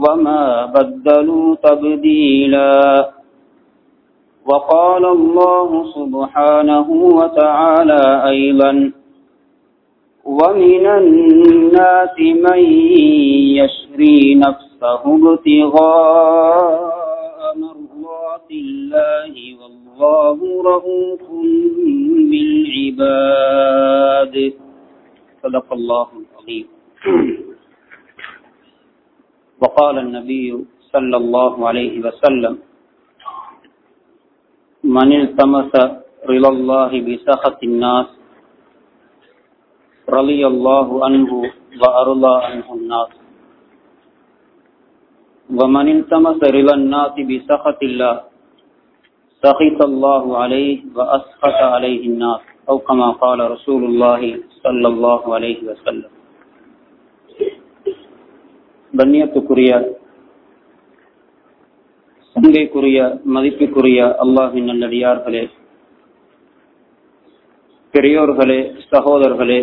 وما بدلوا تبديلا وقال الله سبحانه وتعالى أيضا ومن الناس من يشري نفسه ابتغاء مرضات الله والله رؤوف بالعباد صدق الله العظيم وقال النبي صلى الله عليه وسلم من التمس رضا الله بسخط الناس رضي الله عنه وأرضى عنه الناس ومن التمس رضا الناس بسخط الله سخط الله عليه وأسخط عليه الناس أو كما قال رسول الله صلى الله عليه وسلم கண்ணியத்துக்குரிய சங்கைக்குரிய மதிப்புக்குரிய அல்லாஹின் நல்லடியார்களே பெரியோர்களே சகோதரர்களே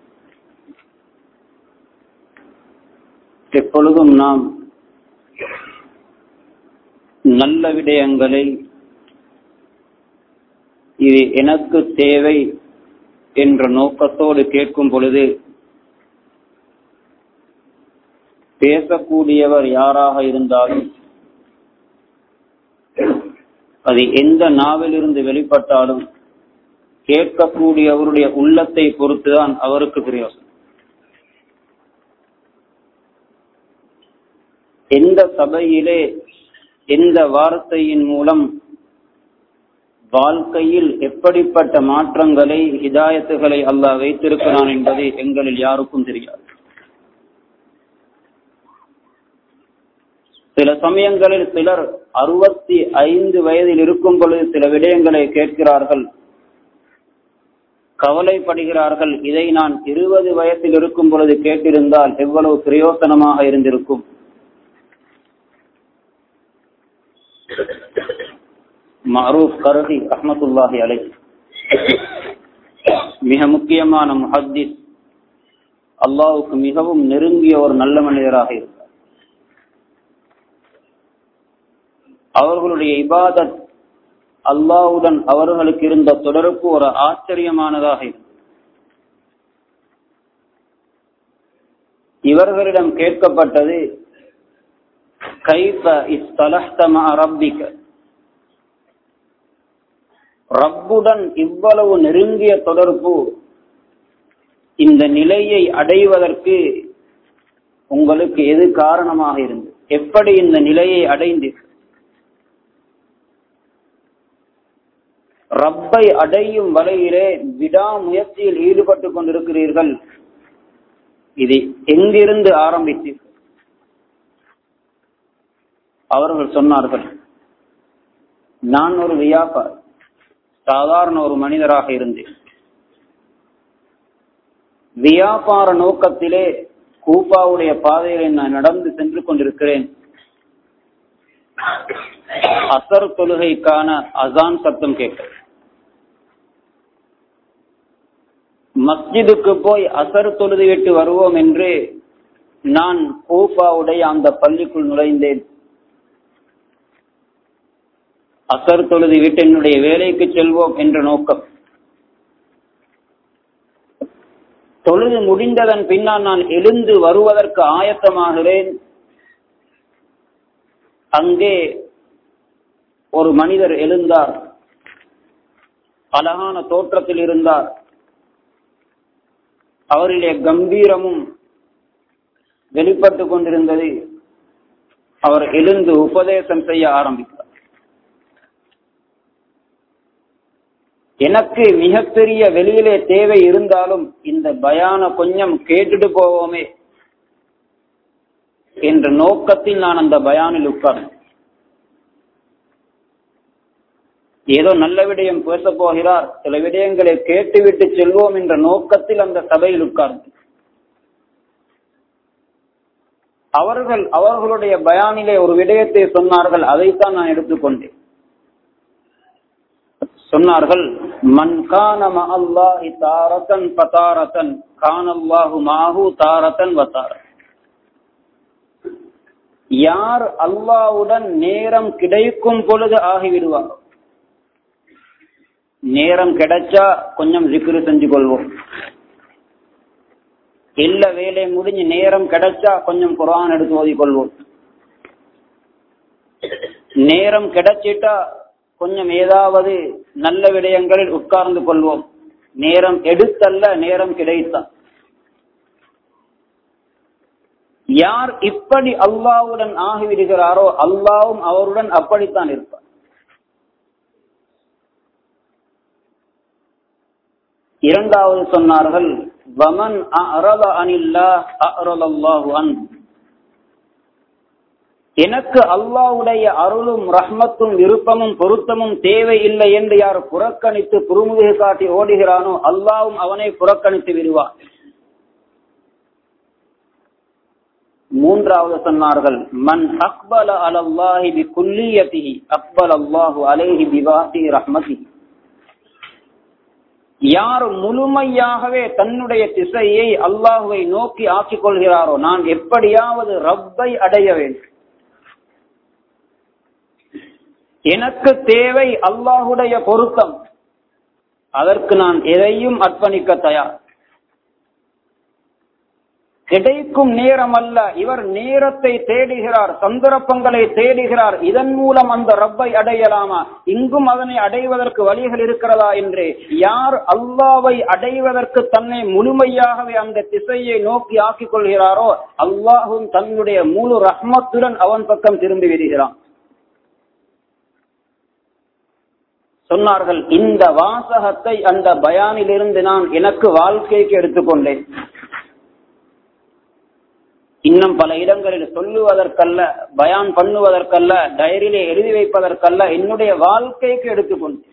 எப்பொழுதும் நாம் நல்ல விடயங்களை இது எனக்கு தேவை என்ற நோக்கத்தோடு கேட்கும் பொழுது பேசக்கூடியவர் யாராக இருந்தாலும் அது எந்த நாவிலிருந்து வெளிப்பட்டாலும் கேட்கக்கூடியவருடைய உள்ளத்தை பொறுத்துதான் அவருக்கு பிரயோசனம் எந்த சபையிலே எந்த வார்த்தையின் மூலம் வாழ்க்கையில் எப்படிப்பட்ட மாற்றங்களை ஹிதாயத்துகளை அல்லாஹ் வைத்திருக்கிறான் என்பது எங்களில் யாருக்கும் தெரியாது சில சமயங்களில் சிலர் அறுபத்தி ஐந்து வயதில் இருக்கும் பொழுது சில விடயங்களை கேட்கிறார்கள் கவலைப்படுகிறார்கள் இதை நான் இருபது வயசில் இருக்கும் பொழுது கேட்டிருந்தால் எவ்வளவு பிரயோசனமாக இருந்திருக்கும் மரூப் கருதி அஹமத்துல்லாஹி அலை மிக முக்கியமான முஹத்திஸ் அல்லாவுக்கு மிகவும் நெருங்கிய ஒரு நல்ல மனிதராக இருந்தார் அவர்களுடைய இபாதத் அல்லாவுடன் அவர்களுக்கு இருந்த தொடர்பு ஒரு ஆச்சரியமானதாக இருந்தது இவர்களிடம் கேட்கப்பட்டது கைஃப இஸ்தலஹ்தம ரப்பிக்க ரப்புடன் இவ்வளவு நெருங்கிய தொடர்பு இந்த நிலையை அடைவதற்கு உங்களுக்கு எது காரணமாக இருந்தது எப்படி இந்த நிலையை அடைந்தீர்கள் ரப்பை அடையும் வரையிலே விடாமுயற்சியில் ஈடுபட்டு கொண்டிருக்கிறீர்கள் இது எங்கிருந்து ஆரம்பித்தீர்கள் அவர்கள் சொன்னார்கள் நான் ஒரு வியாபாரி சாதாரண ஒரு மனிதராக இருந்தேன் வியாபார நோக்கத்திலே கூப்பாவுடைய பாதையிலே நான் நடந்து சென்று கொண்டிருக்கிறேன் அசர் தொழுகைக்கான அசான் சத்தம் கேட்கிறது மஸ்ஜிதுக்கு போய் அசர் தொழுது விட்டு வருவோம் என்று நான் கூஃபாவுடைய அந்த பள்ளிக்குள் நுழைந்தேன் அசர் தொழுது விட்டு என்னுடைய வேலைக்கு செல்வோம் என்ற நோக்கம் தொழுது முடிந்ததன் பின்னால் நான் எழுந்து வருவதற்கு ஆயத்தமாகிறேன் அங்கே ஒரு மனிதர் எழுந்தார் அழகான தோற்றத்தில் இருந்தார் அவருடைய கம்பீரமும் வெளிப்பட்டு கொண்டிருந்தது அவர் எழுந்து உபதேசம் செய்ய ஆரம்பித்தார் எனக்கு மிகப்பெரிய வெளியிலே தேவை இருந்தாலும் இந்த பயான கொஞ்சம் கேட்டுட்டு போவோமே என்ற நோக்கத்தில் நான் அந்த பயானில் உட்கார்ந்தேன் ஏதோ நல்ல விடயம் பேச போகிறார் சில விடயங்களை கேட்டுவிட்டு செல்வோம் என்ற நோக்கத்தில் அந்த சபையில் உட்கார்ந்து அவர்கள் அவர்களுடைய பயானிலே ஒரு விடயத்தை சொன்னார்கள் அதைத்தான் நான் எடுத்துக்கொண்டேன் சொன்னார்கள் மன் கான அல்லாஹி தாரத்தன் பதாரத்தன் கான் அல்லாஹு மாஹு தாரத்தன் வத்தாரன் யார் அல்லாவுடன் நேரம் கிடைக்கும் பொழுது ஆகிவிடுவார் நேரம் கிடைச்சா கொஞ்சம் ஜிக்ரு செஞ்சு கொள்வோம் இல்ல வேலை முடிஞ்சு நேரம் கிடைச்சா கொஞ்சம் குரான் எடுத்து ஓதிக்கொள்வோம் நேரம் கிடைச்சிட்டா கொஞ்சம் ஏதாவது நல்ல விடயங்களில் உட்கார்ந்து கொள்வோம் நேரம் எடுத்தல்ல நேரம் கிடைத்தான் யார் இப்படி அல்லாவுடன் ஆகிவிடுகிறாரோ அல்லாவும் அவருடன் அப்படித்தான் இருப்பார் இரண்டாவது சொன்னார்கள் வமன் அறத அனில்லா அறலல்லாஹு அன் எனக்கு அல்லாவுடைய அருளும் ரஹ்மத்தும் விருப்பமும் பொருத்தமும் தேவை இல்லை என்று யார் புறக்கணித்து குறுமுதுகு காட்டி ஓடுகிறானோ அல்லாவும் அவனை புறக்கணித்து விடுவார் மூன்றாவது சொன்னார்கள் மன் அக்பல அலல்லாஹி பி குல்லியத்திஹி அக்பல் அல்லாஹு அலைஹி பிவாசி ரஹ்மதி யார் முழுமையாகவே தன்னுடைய திசையை அல்லாஹுவை நோக்கி ஆக்கிக் கொள்கிறாரோ நான் எப்படியாவது ரப்பை அடைய வேண்டும் எனக்கு தேவை அல்லாஹுடைய பொருத்தம் அதற்கு நான் எதையும் அர்ப்பணிக்க தயார் கிடைக்கும் நேரம் அல்ல இவர் நேரத்தை தேடுகிறார் சந்தர்ப்பங்களை தேடுகிறார் இதன் மூலம் அந்த ரப்பை அடையலாமா இங்கும் அதனை அடைவதற்கு வழிகள் இருக்கிறதா என்று யார் அல்லாவை அடைவதற்கு தன்னை முழுமையாகவே அந்த திசையை நோக்கி ஆக்கிக் கொள்கிறாரோ அல்லாஹும் தன்னுடைய முழு ரஹ்மத்துடன் அவன் பக்கம் திரும்பி விடுகிறான் சொன்னார்கள் இந்த வாசகத்தை அந்த பயானிலிருந்து நான் எனக்கு வாழ்க்கைக்கு எடுத்துக்கொண்டேன் இன்னும் பல இடங்களில் சொல்லுவதற்கல்ல பயான் பண்ணுவதற்கல்ல டைரியிலே எழுதி வைப்பதற்கல்ல என்னுடைய வாழ்க்கைக்கு எடுத்துக்கொண்டேன்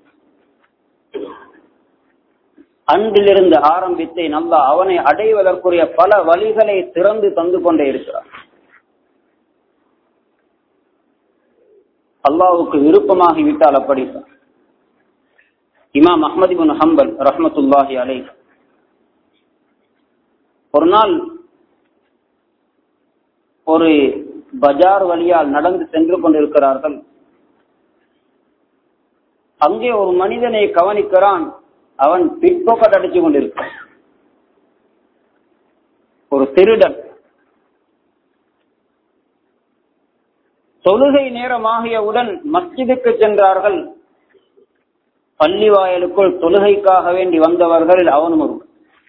அன்றிலிருந்து ஆரம்பித்தேன் நல்லா அவனை அடைவதற்குரிய பல வழிகளை திறந்து தந்து கொண்டே இருக்கிறார் அல்லாவுக்கு விருப்பமாகி விட்டால் அப்படித்தான் இமாம் அஹமது பின் ஹம்பல் ரஹமத்துல்லாஹி அலை ஒரு நாள் ஒரு பஜார் வழியால் நடந்து சென்று கொண்டிருக்கிறார்கள் அங்கே ஒரு மனிதனை கவனிக்கிறான் அவன் பிற்போக்கட் அடிச்சு கொண்டிருக்கிறான் ஒரு திருடன் தொழுகை நேரமாகியவுடன் மஸ்ஜிதுக்கு சென்றார்கள் பள்ளி வாயலுக்குள் தொழுகைக்காக வேண்டி வந்தவர்களில் அவனும் ஒருவன்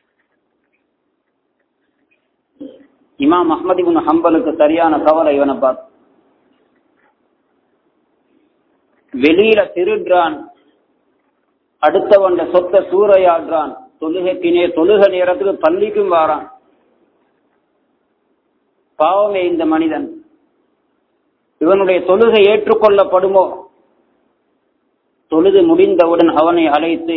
இமாம் அஹமது பின் ஹம்பலுக்கு சரியான கவலை இவனை பார்த்து வெளியில திருடுறான் அடுத்தவன் சொத்த சூறையாடுறான் தொழுகைக்கு நே தொழுக நேரத்துக்கு பள்ளிக்கும் வாரான் பாவமே இந்த மனிதன் இவனுடைய தொழுகை ஏற்றுக்கொள்ளப்படுமோ தொழுது முடிந்தவுடன் அவனை அழைத்து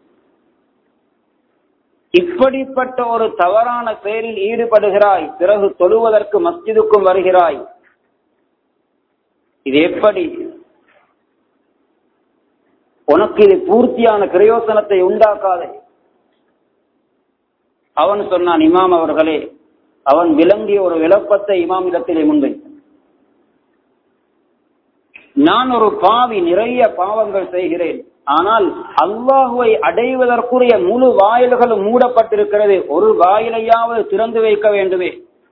இப்படிப்பட்ட ஒரு தவறான செயலில் ஈடுபடுகிறாய் பிறகு தொழுவதற்கு மஸ்ஜிதுக்கும் வருகிறாய் இது எப்படி உனக்கு இது பூர்த்தியான பிரயோசனத்தை உண்டாக்காதே அவன் சொன்னான் இமாம் அவர்களே அவன் விளங்கிய ஒரு விளப்பத்தை இமாம் இடத்திலே முன்வைத்தான் நான் ஒரு பாவி நிறைய பாவங்கள் செய்கிறேன் ஆனால் அல்லாஹுவை அடைவதற்குரிய முழு வாயில்களும் மூடப்பட்டிருக்கிறது ஒரு வாயிலையாவது திறந்து வைக்க வேண்டுமே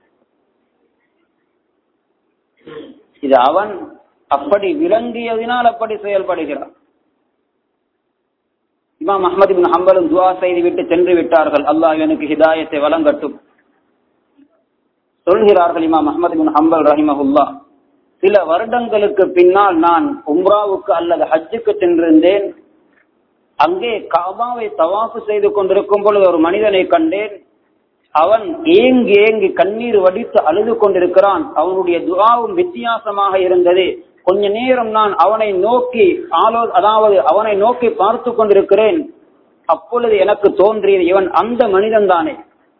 இது அவன் அப்படி விளங்கியதினால் அப்படி செயல்படுகிறான் இமாம் அஹமது பின் ஹம்பலும் துவா செய்து விட்டு சென்று விட்டார்கள் அல்லாஹ் எனக்கு ஹிதாயத்தை வழங்கட்டும் சொல்கிறார்கள் இமாம் அஹமது பின் ஹம்பல் ரஹிமஹுல்லா சில வருடங்களுக்கு பின்னால் நான் உம்ராவுக்கு அல்லது ஹஜ்ஜுக்கு சென்றிருந்தேன் அங்கே காபாவை தவாப்பு செய்து கொண்டிருக்கும் பொழுது ஒரு மனிதனை கண்டேன் அவன் ஏங்கி ஏங்கி கண்ணீர் வடித்து அழுது கொண்டிருக்கிறான் அவனுடைய துவாவும் வித்தியாசமாக இருந்தது கொஞ்ச நேரம் நான் அவனை நோக்கி ஆலோ அதாவது அவனை நோக்கி பார்த்து கொண்டிருக்கிறேன் அப்பொழுது எனக்கு தோன்றியது இவன் அந்த மனிதன் தானே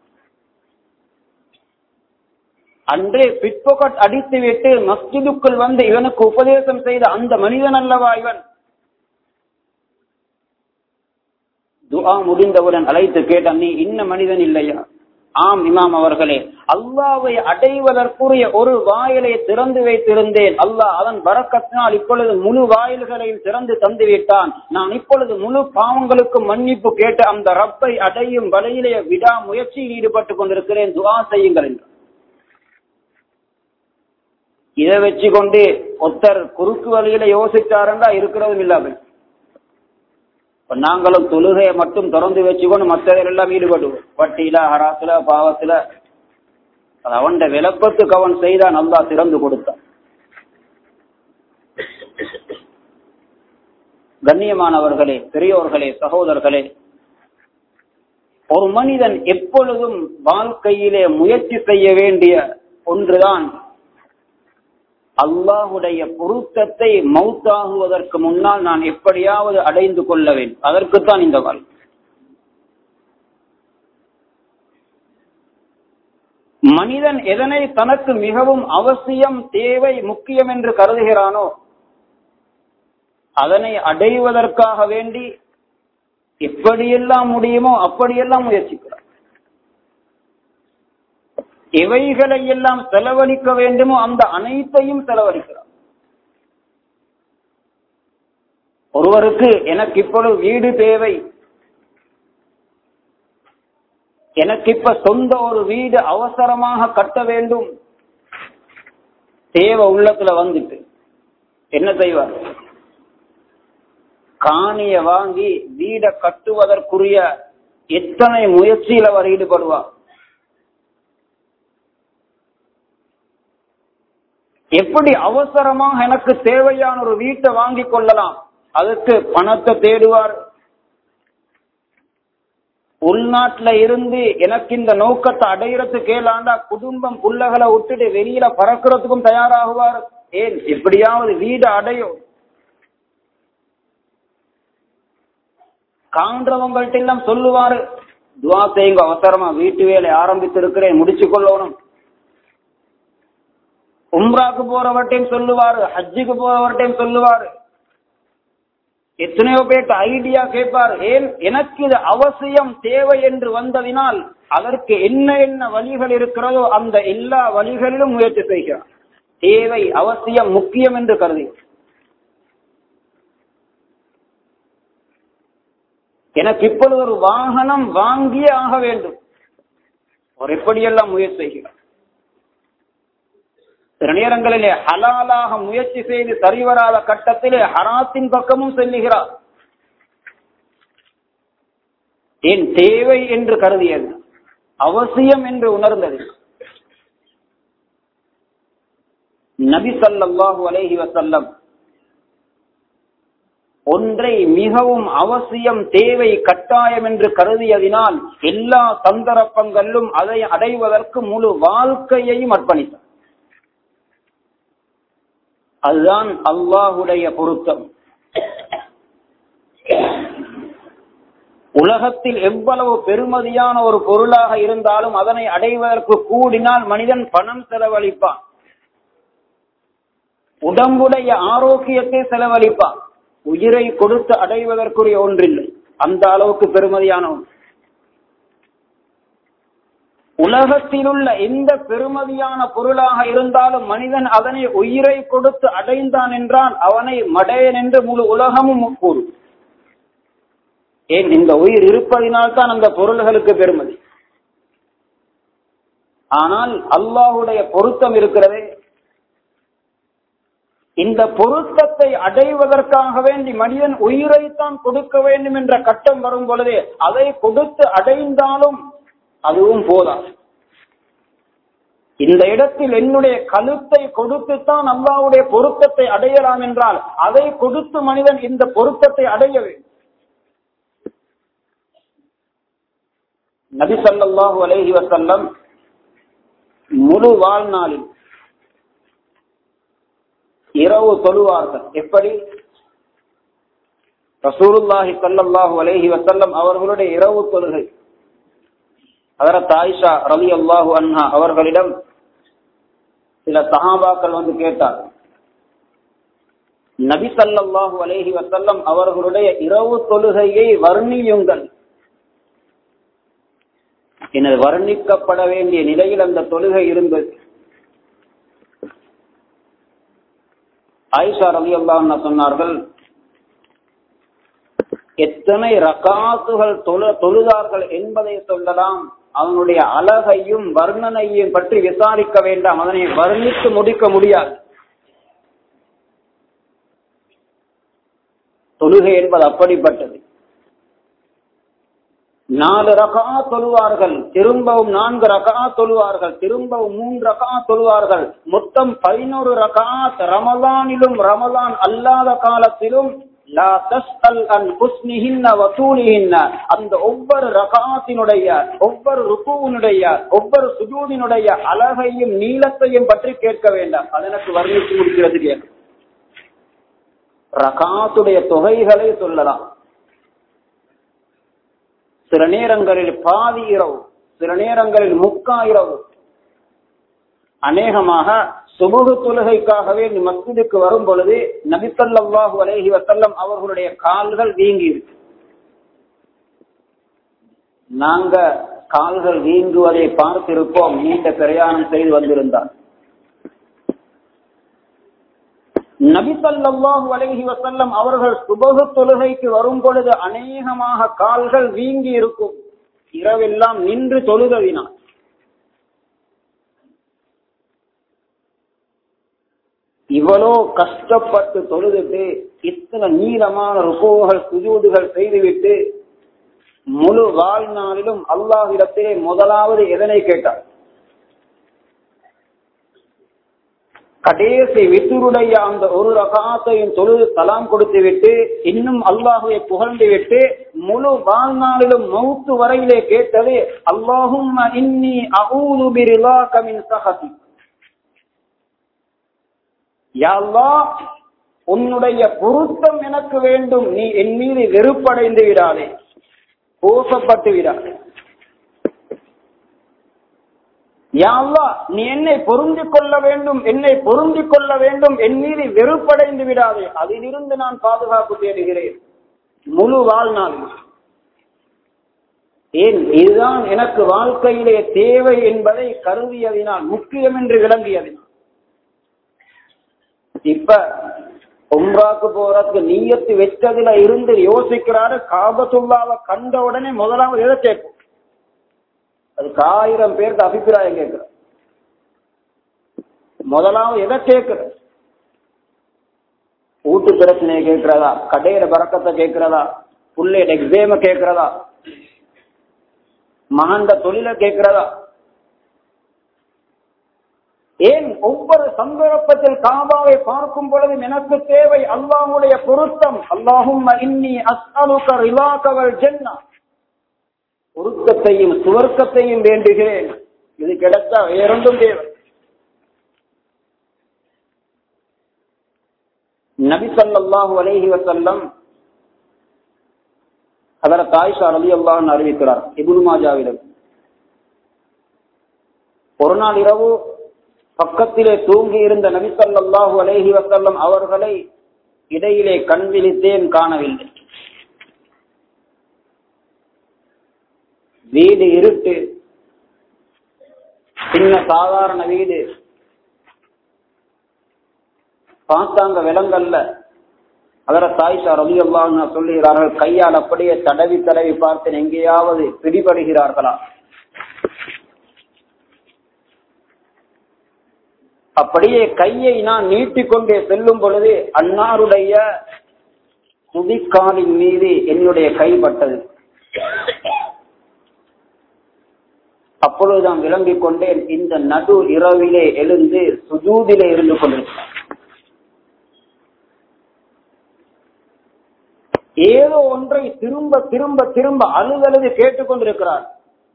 அன்றே பிட்பொக்கட் அடித்து விட்டு மஸ்ஜிதுக்குள் வந்து இவனுக்கு உபதேசம் செய்த அந்த மனிதன் அல்லவா இவன் துஆ முடிந்தவுடன் அழைத்து கேட்டான் நீ இன்ன மனிதன் இல்லையா ஆம் இமாம் அவர்களே அல்லாவை அடைவதற்குரிய ஒரு வாயிலை திறந்து வைத்திருந்தேன் அல்லாஹ் அதன் வரக்கத்தினால் இப்பொழுது முழு வாயில்களையும் திறந்து தந்து விட்டான் நான் இப்பொழுது முழு பாவங்களுக்கு மன்னிப்பு கேட்டு அந்த ரப்பை அடையும் வழியிலே விடா முயற்சியில் ஈடுபட்டுக் கொண்டிருக்கிறேன் துவா செய்யுங்கள் என்று இதை வச்சு கொண்டு ஒருத்தர் குறுக்கு வழியில யோசிச்சாருண்டா இருக்கிறதும் இல்லாமல் நாங்களும் தொழுகையை மட்டும் திறந்து வச்சுக்கொண்டு மற்றதில் எல்லாம் ஈடுபடுவோம் வட்டியில ஹராத்துல பாவத்துல அது அவன் விளப்பத்துக்கு அவன் செய்தான் நல்லா திறந்து கொடுத்தான் கண்ணியமானவர்களே பெரியோர்களே சகோதரர்களே ஒரு மனிதன் எப்பொழுதும் வாழ்க்கையிலே முயற்சி செய்ய வேண்டிய ஒன்றுதான் அல்லாஹுடைய பொருத்தத்தை மௌத்தாகுவதற்கு முன்னால் நான் எப்படியாவது அடைந்து கொள்ள வேண்டும் அதற்குத்தான் இந்த வாழ்க்கை மனிதன் எதனை தனக்கு மிகவும் அவசியம் தேவை முக்கியம் என்று கருதுகிறானோ அதனை அடைவதற்காக வேண்டி எப்படியெல்லாம் முடியுமோ அப்படியெல்லாம் முயற்சிக்கிறார் எவைகளை எல்லாம் செலவழிக்க வேண்டுமோ அந்த அனைத்தையும் செலவழிக்கிறார் ஒருவருக்கு எனக்கு இப்பொழுது வீடு தேவை எனக்கு இப்ப சொந்த ஒரு வீடு அவசரமாக கட்ட வேண்டும் தேவை உள்ளத்துல வந்துட்டு என்ன செய்வார் காணிய வாங்கி வீட கட்டுவதற்குரிய எத்தனை முயற்சியில் அவர் ஈடுபடுவார் எப்படி அவசரமாக எனக்கு தேவையான ஒரு வீட்டை வாங்கி கொள்ளலாம் அதற்கு பணத்தை தேடுவார் உள்நாட்டுல இருந்து எனக்கு இந்த நோக்கத்தை அடையிறதுக்கு ஏலாண்டா குடும்பம் புள்ளகளை விட்டுட்டு வெளியில பறக்கிறதுக்கும் தயாராகுவார் ஏன் எப்படியாவது வீடு அடையும் காண்றவங்கள்ட்ட எல்லாம் சொல்லுவாரு துவா செய்யுங்க அவசரமா வீட்டு வேலை ஆரம்பித்து இருக்கிறேன் முடிச்சு கொள்ளணும் உம்ராக்கு போறவர்டையும் சொல்லுவாரு ஹஜ்ஜுக்கு போறவர்டையும் சொல்லுவாரு எத்தனையோ பேர்ட்ட ஐடியா கேட்பார் ஏன் எனக்கு இது அவசியம் தேவை என்று வந்ததினால் அதற்கு என்ன என்ன வழிகள் இருக்கிறதோ அந்த எல்லா வழிகளிலும் முயற்சி செய்கிறார் தேவை அவசியம் முக்கியம் என்று கருதி எனக்கு இப்பொழுது ஒரு வாகனம் வாங்கியே ஆக வேண்டும் அவர் எப்படியெல்லாம் முயற்சி செய்கிறார் சில நேரங்களிலே ஹலாலாக முயற்சி செய்து சரிவராத கட்டத்திலே ஹராத்தின் பக்கமும் செல்லுகிறார் ஏன் தேவை என்று கருதியது அவசியம் என்று உணர்ந்தது நபி சல்லாஹூ அலைஹி வசல்லம் ஒன்றை மிகவும் அவசியம் தேவை கட்டாயம் என்று கருதியதினால் எல்லா சந்தர்ப்பங்களிலும் அதை அடைவதற்கு முழு வாழ்க்கையையும் அர்ப்பணித்தார் அதுதான் அல்லாஹுடைய பொருத்தம் உலகத்தில் எவ்வளவு பெருமதியான ஒரு பொருளாக இருந்தாலும் அதனை அடைவதற்கு கூடினால் மனிதன் பணம் செலவழிப்பான் உடம்புடைய ஆரோக்கியத்தை செலவழிப்பான் உயிரை கொடுத்து அடைவதற்குரிய ஒன்றில்லை அந்த அளவுக்கு பெருமதியான ஒன்று உலகத்தில் உள்ள எந்த பெருமதியான பொருளாக இருந்தாலும் மனிதன் அதனை உயிரை கொடுத்து அடைந்தான் என்றால் அவனை மடையன் என்று முழு உலகமும் கூறும் ஏன் இந்த உயிர் இருப்பதினால் தான் அந்த பொருள்களுக்கு பெருமதி ஆனால் அல்லாஹுடைய பொருத்தம் இருக்கிறதே இந்த பொருத்தத்தை அடைவதற்காக வேண்டி மனிதன் உயிரைத்தான் கொடுக்க வேண்டும் என்ற கட்டம் வரும் பொழுதே அதை கொடுத்து அடைந்தாலும் அதுவும் போதாது இந்த இடத்தில் என்னுடைய கழுத்தை கொடுத்துத்தான் அல்லாவுடைய பொருத்தத்தை அடையலாம் என்றால் அதை கொடுத்து மனிதன் இந்த பொருத்தத்தை அடைய வேண்டும் நபி சல்லாஹூ அலஹி வசல்லம் முழு வாழ்நாளில் இரவு தொழுவார்கள் எப்படி ரசூலுல்லாஹி சல்லாஹூ அலஹி வசல்லம் அவர்களுடைய இரவு தொழுகை அதரத் ஆயிஷா ரலி அல்லாஹு அன்ஹா அவர்களிடம் சில சஹாபாக்கள் வந்து கேட்டார் நபி சல்லாஹூ அலேஹி வசல்லம் அவர்களுடைய இரவு தொழுகையை வர்ணியுங்கள் எனது வர்ணிக்கப்பட வேண்டிய நிலையில் அந்த தொழுகை இருந்தது ஆயிஷா ரவி அல்லா சொன்னார்கள் எத்தனை ரகாத்துகள் தொழு தொழுதார்கள் என்பதை சொல்லலாம் அவனுடைய அழகையும் வர்ணனையும் பற்றி விசாரிக்க வேண்டாம் அதனை வர்ணித்து முடிக்க முடியாது தொழுகை என்பது அப்படிப்பட்டது நாலு ரகா தொழுவார்கள் திரும்பவும் நான்கு ரகா தொழுவார்கள் திரும்பவும் மூன்று ரகா தொழுவார்கள் மொத்தம் பதினோரு ரகாத் ரமலானிலும் ரமலான் அல்லாத காலத்திலும் அந்த ஒவ்வொரு ரகாத்தினுடைய ஒவ்வொரு ருக்குவனுடைய ஒவ்வொரு சுஜூதினுடைய அழகையும் நீளத்தையும் பற்றி கேட்க வேண்டாம் அது எனக்கு வர்ணித்து முடிக்கிறது கேட்க ரகாத்துடைய தொகைகளை சொல்லலாம் சில நேரங்களில் பாதி இரவு சில நேரங்களில் முக்கா இரவு அநேகமாக சுபுகு தொழுகைக்காகவே மஸ்ஜிதுக்கு வரும் பொழுது நபிசல்லாஹு அலேஹி வசல்லம் அவர்களுடைய கால்கள் வீங்கி இருக்கு நாங்க கால்கள் வீங்குவதை பார்த்திருப்போம் நீண்ட பிரயாணம் செய்து வந்திருந்தார் நபிசல்லாஹு அலஹி வசல்லம் அவர்கள் சுபகு தொழுகைக்கு வரும் பொழுது அநேகமாக கால்கள் வீங்கி இருக்கும் இரவெல்லாம் நின்று தொழுதவினார் இவ்வளோ கஷ்டப்பட்டு தொழுதுட்டு இத்தனை நீளமான ருகோகள் சுஜூதுகள் செய்துவிட்டு முழு வாழ்நாளிலும் அல்லாஹிடத்திலே முதலாவது எதனை கேட்டார் கடைசி வித்துருடைய அந்த ஒரு ரகாத்தையும் தொழுது தலாம் கொடுத்து விட்டு இன்னும் அல்லாஹுவை புகழ்ந்து விட்டு முழு வாழ்நாளிலும் மௌத்து வரையிலே கேட்டது அல்லாஹும் இன்னி அகூது பிரிலாக மின் சஹதி யாழ்லா உன்னுடைய பொருத்தம் எனக்கு வேண்டும் நீ என் மீது வெறுப்படைந்து விடாதே கோசப்பட்டு விடாதே யாழ்லா நீ என்னை பொருந்திக் கொள்ள வேண்டும் என்னை பொருந்திக் கொள்ள வேண்டும் என் மீது வெறுப்படைந்து விடாதே அதிலிருந்து நான் பாதுகாப்பு தேடுகிறேன் முழு வாழ்நாள் ஏன் இதுதான் எனக்கு வாழ்க்கையிலே தேவை என்பதை கருதியதினால் முக்கியம் என்று விளங்கியதினால் இப்ப உம்ராக்கு போறதுக்கு நீயத்து வச்சதுல இருந்து யோசிக்கிறாரு காபத்துள்ளாவை கண்ட உடனே முதலாவது எதை கேட்கும் அதுக்கு ஆயிரம் பேருக்கு அபிப்பிராயம் கேட்கிற முதலாவது எதை கேட்கிற வீட்டு பிரச்சனையை கேட்கிறதா கடையில பறக்கத்தை கேட்கிறதா புள்ளைய எக்ஸேம கேட்கிறதா மகண்ட தொழில கேட்கிறதா ஏன் ஒவ்வொரு சந்தர்ப்பத்தில் காபாவை பார்க்கும் பொழுது எனக்கு தேவை அல்லாஹுடைய பொருத்தம் அல்லாஹும் இன்னி அஸ்அலுக ரிலாகவல் ஜென்னா பொருத்தத்தையும் சுவர்க்கத்தையும் வேண்டுகிறேன் இது கிடைத்தா வேறொன்றும் தேவை நபி சல்லாஹூ அலேஹி வசல்லம் அதர தாய்ஷா ரலி அல்லாஹ் அறிவிக்கிறார் இபுல் மாஜாவிடம் ஒரு நாள் இரவு பக்கத்திலே தூங்கி இருந்த நபிசல்லாஹு அலேஹி வசல்லம் அவர்களை இடையிலே கண் விழித்தேன் காணவில்லை வீடு இருட்டு சின்ன சாதாரண வீடு பார்த்தாங்க விலங்கல்ல அதர தாய்ஷா ரவி அல்லாஹ் சொல்லுகிறார்கள் கையால் அப்படியே தடவி தடவி பார்த்தேன் எங்கேயாவது பிடிபடுகிறார்களா அப்படியே கையை நான் நீட்டிக்கொண்டே செல்லும் பொழுது அன்னாருடைய குதிக்காலின் மீது என்னுடைய கை பட்டது அப்பொழுதுதான் விளங்கிக் கொண்டேன் இந்த நடு இரவிலே எழுந்து சுஜூதிலே இருந்து கொண்டிருக்கிறார் ஏதோ ஒன்றை திரும்ப திரும்ப திரும்ப அழுதழுது கேட்டுக்கொண்டிருக்கிறார்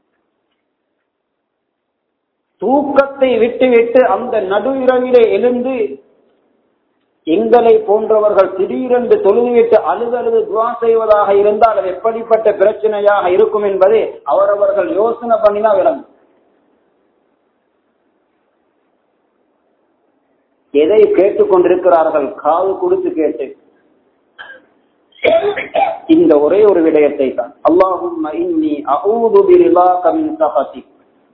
தூக்கத்தை விட்டுவிட்டு அந்த நடு இரவிலே எழுந்து எங்களை போன்றவர்கள் திடீரென்று தொழுதுவிட்டு அழுதழுது துவா செய்வதாக இருந்தால் அது எப்படிப்பட்ட பிரச்சனையாக இருக்கும் என்பதை அவரவர்கள் யோசனை பண்ணினா விளங்கும் எதை கேட்டுக்கொண்டிருக்கிறார்கள் காது கொடுத்து கேட்டு இந்த ஒரே ஒரு விடயத்தை தான் அல்லாஹும் இன்னி அஊது பிரிலாக மின் சஹதிக்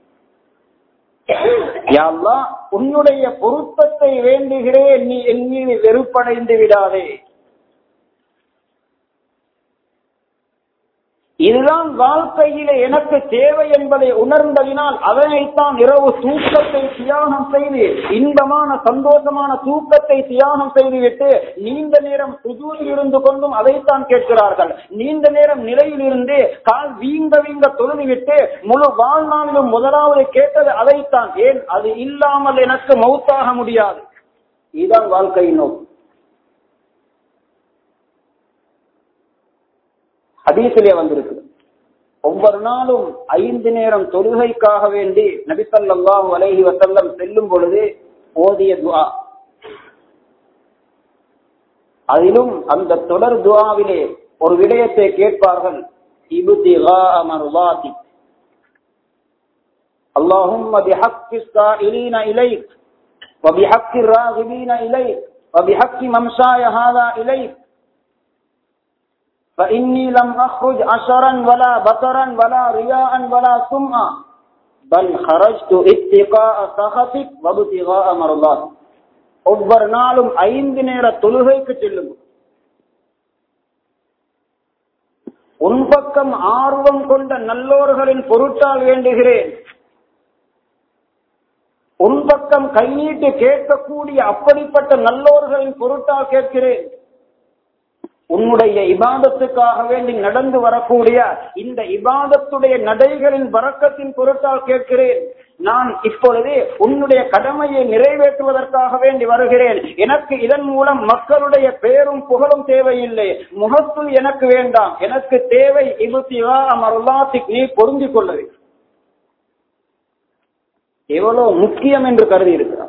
யா அல்லாஹ் உன்னுடைய பொருத்தத்தை வேண்டுகிறேன் நீ என் மீது வெறுப்படைந்து விடாதே இதுதான் வாழ்க்கையிலே எனக்கு தேவை என்பதை உணர்ந்ததினால் அதனைத்தான் இரவு தூக்கத்தை தியாகம் செய்து இன்பமான சந்தோஷமான தூக்கத்தை தியாகம் செய்துவிட்டு நீண்ட நேரம் சுஜூரில் இருந்து கொண்டும் அதைத்தான் கேட்கிறார்கள் நீண்ட நேரம் நிலையில் இருந்து கால் வீங்க வீங்க தொழுதுவிட்டு முழு வாழ்நாளிலும் முதலாவது கேட்டது அதைத்தான் ஏன் அது இல்லாமல் எனக்கு மௌத்தாக முடியாது இதுதான் வாழ்க்கையின் நோக்கம் ஹதீசிலே வந்திருக்கு ஒவ்வொரு நாளும் ஐந்து நேரம் தொழுகைக்காக வேண்டி நபிசல்லாஹு அலைஹி வசல்லம் செல்லும் பொழுது ஓதிய துஆ அதிலும் அந்த தொடர் துஆவிலே ஒரு விடயத்தை கேட்பார்கள் இபுதிகா மர்வாதி اللهم بحق السائلين إليك وبحق الراغبين إليك وبحق ممشاي هذا إليك فإني لم أخرج عشرا ولا بطرا ولا رياء ولا سمعا بل خرجت اتقاء سخطك وابتغاء مرضاتك ஒவ்வொரு நாளும் ஐந்து நேர தொழுகைக்கு செல்லும் உன் பக்கம் ஆர்வம் கொண்ட நல்லோர்களின் பொருட்டால் வேண்டுகிறேன் உன் பக்கம் கைநீட்டு கேட்கக்கூடிய அப்படிப்பட்ட நல்லோர்களின் பொருட்டால் கேட்கிறேன் உன்னுடைய இபாதத்துக்காக வேண்டி நடந்து வரக்கூடிய இந்த இபாதத்துடைய நடைகளின் வரக்கத்தின் பொருட்டால் கேட்கிறேன் நான் இப்பொழுது உன்னுடைய கடமையை நிறைவேற்றுவதற்காக வேண்டி வருகிறேன் எனக்கு இதன் மூலம் மக்களுடைய பேரும் புகழும் தேவையில்லை முகத்துள் எனக்கு வேண்டாம் எனக்கு தேவை இபுத்திவா அமருல்லாத்திக் நீ பொருந்திக் கொள்ளவே எவ்வளவு முக்கியம் என்று கருதி இருக்கிறார்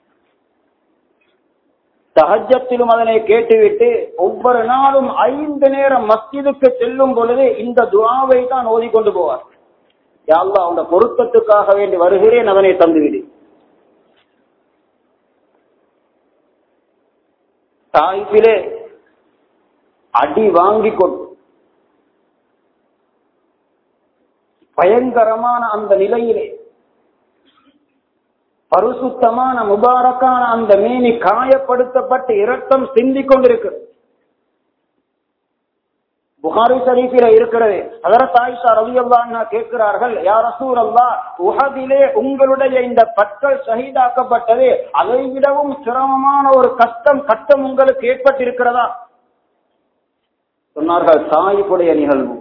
சஹஜத்திலும் அதனை கேட்டுவிட்டு ஒவ்வொரு நாளும் ஐந்து நேரம் மஸ்ஜிதுக்கு செல்லும் பொழுது இந்த துவாவை தான் ஓதிக்கொண்டு போவார் யாழ்லா அந்த பொருத்தத்துக்காக வேண்டி வருகிறேன் அதனை தந்துவிடு தாய்ப்பிலே அடி வாங்கி கொண்டு பயங்கரமான அந்த நிலையிலே பரிசுத்தமான முபாரக்கான அந்த மேனி காயப்படுத்தப்பட்டு இரத்தம் சிந்திக் கொண்டிருக்கு புகாரி ஷரீஃபில இருக்கிறது அதற்கு ஆயிஷா ரவி அல்லா கேட்கிறார்கள் யார் ரசூர் அல்லா உஹதிலே உங்களுடைய இந்த பற்கள் ஷஹீதாக்கப்பட்டது அதை விடவும் சிரமமான ஒரு கஷ்டம் கஷ்டம் உங்களுக்கு ஏற்பட்டிருக்கிறதா சொன்னார்கள் தாய்ப்புடைய நிகழ்வு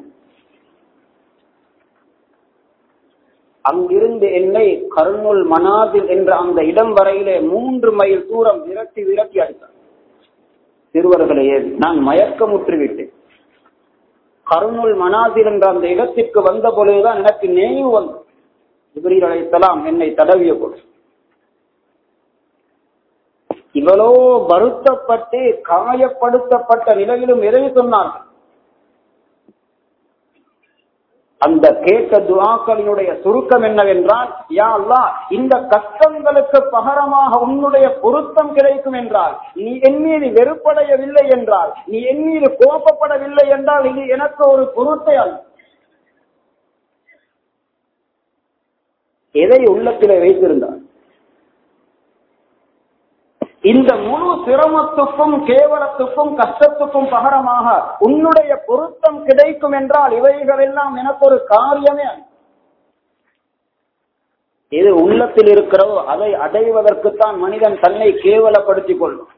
அங்கிருந்து என்னை கருணுல் மனாதில் என்ற அந்த இடம் வரையிலே மூன்று மைல் தூரம் விரட்டி விரட்டி அடித்தார் சிறுவர்களையே நான் மயக்கமுற்று விட்டேன் கருணுல் மனாதில் என்ற அந்த இடத்திற்கு வந்த பொழுதுதான் எனக்கு நினைவு வந்து ஜிப்ரீல் அழைத்தலாம் என்னை தடவிய பொழுது இவ்வளோ வருத்தப்பட்டு காயப்படுத்தப்பட்ட நிலையிலும் எதை சொன்னார்கள் அந்த கேட்ட துவாக்களினுடைய சுருக்கம் என்னவென்றால் யா அல்லா இந்த கஷ்டங்களுக்கு பகரமாக உன்னுடைய பொருத்தம் கிடைக்கும் என்றால் நீ என் மீது வெறுப்படையவில்லை என்றால் நீ என் மீது கோபப்படவில்லை என்றால் இது எனக்கு ஒரு பொருட்டை அல்ல எதை உள்ளத்திலே வைத்திருந்தார் இந்த முழு சிரமத்துக்கும் கேவலத்துக்கும் கஷ்டத்துக்கும் பகரமாக உன்னுடைய பொருத்தம் கிடைக்கும் என்றால் இவைகள் எல்லாம் எனக்கு ஒரு காரியமே எது உள்ளத்தில் இருக்கிறதோ அதை அடைவதற்குத்தான் மனிதன் தன்னை கேவலப்படுத்திக் கொள்ளும்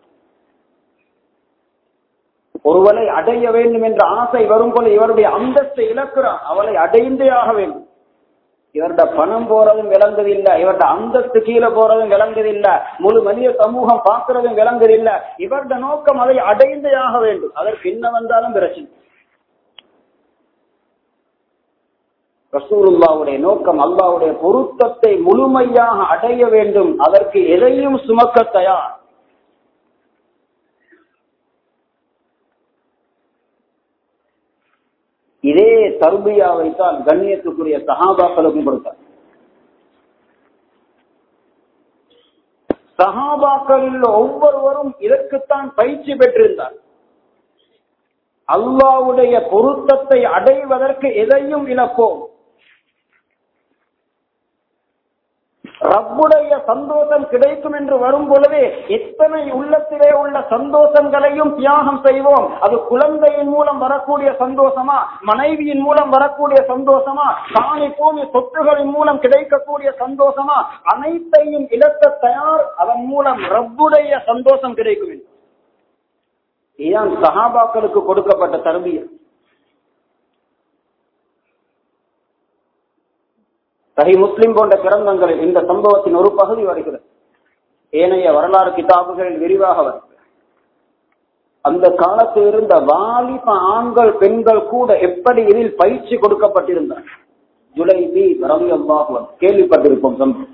ஒருவரை அடைய வேண்டும் என்ற ஆசை வரும் போல இவருடைய அந்தஸ்தை இழக்கிறான் அவளை அடைந்தே ஆக வேண்டும் இவர்ட பணம் போறதும் விளங்குதில்லை இவர்ட அந்தஸ்து கீழே போறதும் விளங்குதில்லை முழு மனித சமூகம் பார்க்கறதும் விளங்குதில்லை இவர்ட நோக்கம் அதை அடைந்தே ஆக வேண்டும் அதற்கு என்ன வந்தாலும் பிரச்சனை ரசூலுல்லாவுடைய நோக்கம் அல்லாவுடைய பொருத்தத்தை முழுமையாக அடைய வேண்டும் அதற்கு எதையும் சுமக்க தயார் இதே தர்பியாவை தான் கண்ணியத்துக்குரிய சகாபாக்களுக்கும் கொடுத்தார் சகாபாக்களில் ஒவ்வொருவரும் இதற்குத்தான் பயிற்சி பெற்றிருந்தார் அல்லாவுடைய பொருத்தத்தை அடைவதற்கு எதையும் இழப்போம் ரப்புடைய சந்தோஷம் கிடைக்கும் என்று வரும் பொழுது எத்தனை உள்ளத்திலே உள்ள சந்தோஷங்களையும் தியாகம் செய்வோம் அது குழந்தையின் மூலம் வரக்கூடிய சந்தோஷமா மனைவியின் மூலம் வரக்கூடிய சந்தோஷமா காணி பூமி சொத்துகளின் மூலம் கிடைக்கக்கூடிய சந்தோஷமா அனைத்தையும் இழக்க தயார் அதன் மூலம் ரப்புடைய சந்தோஷம் கிடைக்கும் என்று. இதுதான் சஹாபாக்களுக்கு கொடுக்கப்பட்ட தருவியம் சஹி முஸ்லிம் போன்ற கிரந்தங்களில் இந்த சம்பவத்தின் ஒரு பகுதி வருகிறது ஏனைய வரலாறு கிதாபுகளில் விரிவாக வருகிறது அந்த காலத்தில் இருந்த வாலிப ஆண்கள் பெண்கள் கூட எப்படி இதில் பயிற்சி கொடுக்கப்பட்டிருந்தார் ஜுலைபி ரவி அல்லாஹுவன் கேள்விப்பட்டிருப்போம் சம்பவம்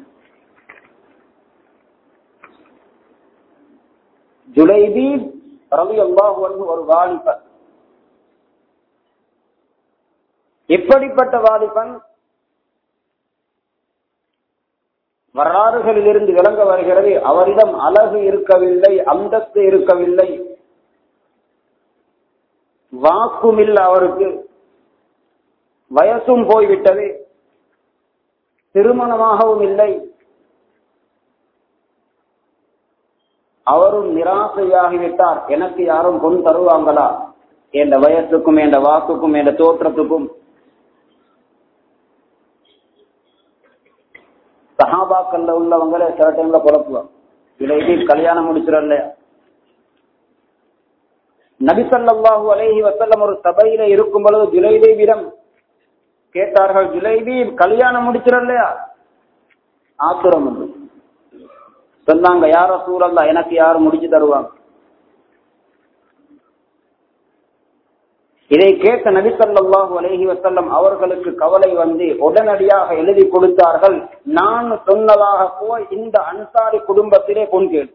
ஜுலைபி ரவி அல்லாஹுவன் ஒரு வாலிபன் எப்படிப்பட்ட வாலிபன் வரலாறுகளில் இருந்து விளங்க வருகிறது அவரிடம் அழகு இருக்கவில்லை அந்தஸ்து இருக்கவில்லை வாக்கும் இல்லை அவருக்கு வயசும் போய்விட்டது திருமணமாகவும் இல்லை அவரும் நிராசையாகிவிட்டார் எனக்கு யாரும் பொன் தருவாங்களா என்ற வயசுக்கும் என்ற வாக்குக்கும் என்ற தோற்றத்துக்கும் சஹாபாக்கள்ல உள்ளவங்கள சில டைம்ல குழப்புவாங்க இதை கல்யாணம் முடிச்சிடல நபிசல்லாஹூ அலைஹி வசல்லம் ஒரு சபையில இருக்கும் பொழுது ஜுலைதேவிடம் கேட்டார்கள் ஜுலைபி கல்யாணம் முடிச்சிடலையா ஆத்துரம் வந்து சொன்னாங்க யார சூழல்லா எனக்கு யாரும் முடிச்சு தருவாங்க இதை கேட்ட நபிசல்லாஹு அலஹி வசல்லம் அவர்களுக்கு கவலை வந்து உடனடியாக எழுதி கொடுத்தார்கள் நான் சொன்னதாக போய் இந்த அன்சாரி குடும்பத்திலே பொன் கேள்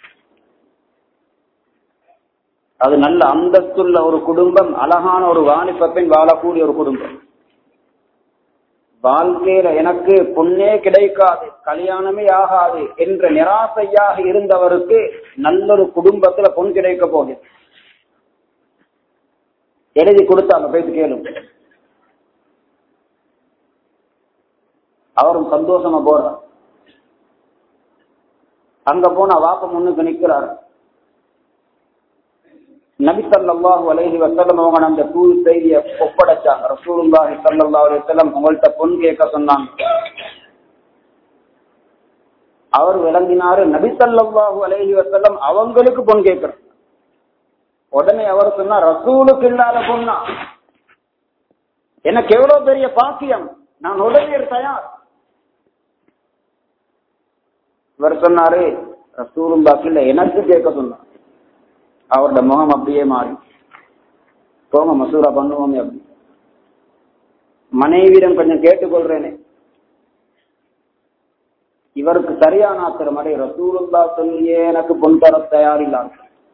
அது நல்ல அந்தஸ்துள்ள ஒரு குடும்பம் அழகான ஒரு வாலிப பெண் வாழக்கூடிய ஒரு குடும்பம் வாழ்க்கையில எனக்கு பொண்ணே கிடைக்காது கல்யாணமே ஆகாது என்ற நிராசையாக இருந்தவருக்கு நல்லொரு குடும்பத்துல பொன் கிடைக்க போகுது எழுதி கொடுத்தாங்க போயிட்டு கேளும் அவரும் சந்தோஷமா போறார் அங்க போன வாப்ப முன்னுக்கு நிக்கிறார் நபி சல்லாஹூ அலைஹி வசல்லம் அவங்க அந்த தூள் செய்தியை ஒப்படைச்சாங்க ரசூலுல்லாஹி சல்லல்லாஹு அலைஹி வஸல்லம் உங்கள்ட்ட பொன் கேட்க சொன்னாங்க அவர் விளங்கினாரு நபி சல்லாஹூ அலைஹி வசல்லம் அவங்களுக்கு பொன் கேட்கிறார் உடனே அவர் சொன்னா ரசூலுக்கு இல்லாத பொண்ணா எனக்கு எவ்வளவு பெரிய பாக்கியம் நான் உடனே தயார் இவர் சொன்னாரு ரசூலும் பாக்கில எனக்கு கேட்க சொன்னார் அவரோட முகம் அப்படியே மாறி போங்க மசூரா பண்ணுவோமே அப்படி மனைவியிடம் கொஞ்சம் கேட்டுக்கொள்றேனே இவருக்கு சரியான ஆத்திரம் அடே ரசூலுல்லா சொல்லியே எனக்கு பொன் தர தயாரில்லாங்க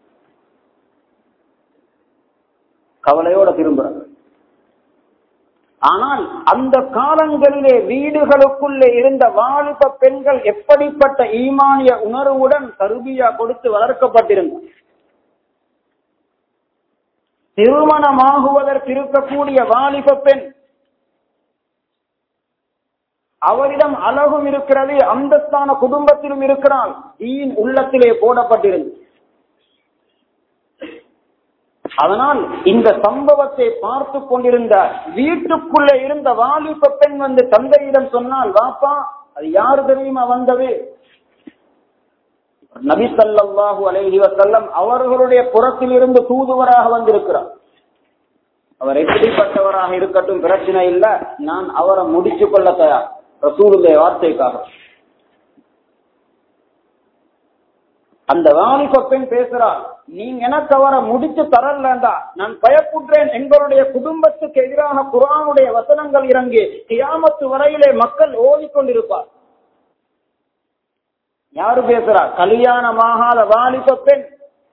கவலையோட திரும்புறாங்க ஆனால் அந்த காலங்களிலே வீடுகளுக்குள்ளே இருந்த வாலிப பெண்கள் எப்படிப்பட்ட ஈமானிய உணர்வுடன் கருவியா கொடுத்து வளர்க்கப்பட்டிருந்தார் திருமணமாகுவதற்கு இருக்கக்கூடிய வாலிப பெண் அவரிடம் அழகும் இருக்கிறது அந்தஸ்தான குடும்பத்திலும் இருக்கிறாள் ஈன் உள்ளத்திலே போடப்பட்டிருந்தது அதனால் இந்த சம்பவத்தை பார்த்து கொண்டிருந்த வீட்டுக்குள்ளே இருந்த வாலிப பெண் வந்து தந்தையிடம் சொன்னால் வாப்பா அது யாரு தெரியுமா வந்தது நபி சல்லாஹூ அலைஹி வசல்லம் அவர்களுடைய புறத்தில் இருந்து தூதுவராக வந்திருக்கிறார் அவர் எப்படிப்பட்டவராக இருக்கட்டும் பிரச்சனை இல்ல நான் அவரை முடிச்சு கொள்ள தயார் ரசூலுடைய வார்த்தைக்காக அந்த வாலிப பெண் பேசுறார் நீங்க எனக்கு அவரை முடிச்சு தரலண்டா நான் பயப்புற்றேன் எங்களுடைய குடும்பத்துக்கு எதிராக குரானுடைய வசனங்கள் இறங்கி கியாமத்து வரையிலே மக்கள் ஓடிக்கொண்டிருப்பார் யாரு பேசுறா கல்யாணமாகாத வாலிப பெண்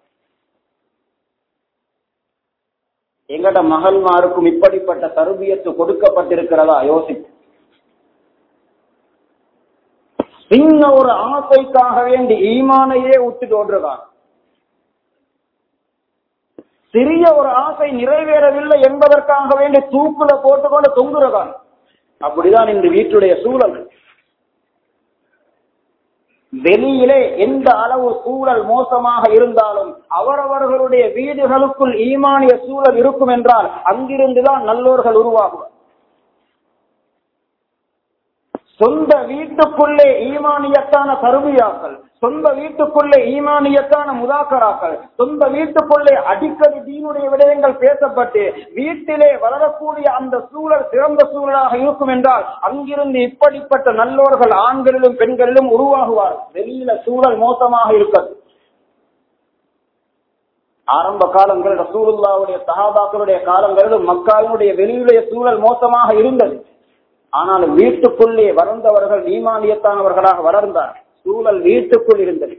எங்கட மகள்மாருக்கும் இப்படிப்பட்ட தருபியத்து கொடுக்கப்பட்டிருக்கிறதா யோசிப்பு சின்ன ஒரு ஆசைக்காக வேண்டி ஈமானையே விட்டுட்டு ஓடுறாங்க சிறிய ஒரு ஆசை நிறைவேறவில்லை என்பதற்காக வேண்டி தூக்குல போட்டுக்கொண்டு தொங்குறதான் அப்படிதான் இந்த வீட்டுடைய சூழல் வெளியிலே எந்த அளவு சூழல் மோசமாக இருந்தாலும் அவரவர்களுடைய வீடுகளுக்குள் ஈமானிய சூழல் இருக்கும் என்றால் அங்கிருந்துதான் நல்லோர்கள் உருவாகுவார் சொந்த வீட்டுக்குள்ளே ஈமானியத்தான தருவியாக்கள் சொந்த வீட்டுக்குள்ளே ஈமானியத்தான முதாக்கராக்கள் சொந்த வீட்டுக்குள்ளே அடிக்கடி தீனுடைய விடயங்கள் பேசப்பட்டு வீட்டிலே வளரக்கூடிய அந்த சூழல் சிறந்த சூழலாக இருக்கும் என்றால் அங்கிருந்து இப்படிப்பட்ட நல்லோர்கள் ஆண்களிலும் பெண்களிலும் உருவாகுவார் வெளியில சூழல் மோசமாக இருக்கிறது ஆரம்ப காலங்கள் ரசூலுல்லாவுடைய சஹாபாக்களுடைய காலங்களிலும் மக்களுடைய வெளியுடைய சூழல் மோசமாக இருந்தது ஆனால் வீட்டுக்குள்ளே வளர்ந்தவர்கள் ஈமானியத்தானவர்களாக வளர்ந்தார் சூழல் வீட்டுக்குள் இருந்தது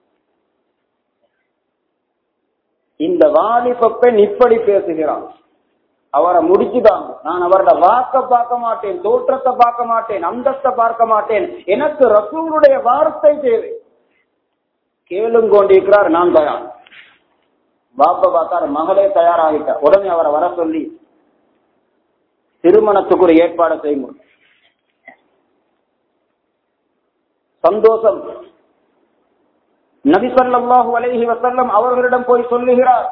இந்த வாலிப பெண் இப்படி பேசுகிறான் அவரை முடிச்சுதாங்க நான் அவரோட வாக்க பார்க்க மாட்டேன் தோற்றத்தை பார்க்க மாட்டேன் அந்தஸ்தை பார்க்க மாட்டேன் எனக்கு ரசூலுடைய வார்த்தை தேவை கேளும் கொண்டிருக்கிறார் நான் தயார் பாப்ப பார்த்தார் மகளே தயாராகிட்டார் உடனே அவரை வர சொல்லி திருமணத்துக்கு ஒரு ஏற்பாடு செய்யும் சந்தோஷம் நபி ஸல்லல்லாஹு அலைஹி வஸல்லம் அவர்களிடம் போய் சொல்லுகிறார்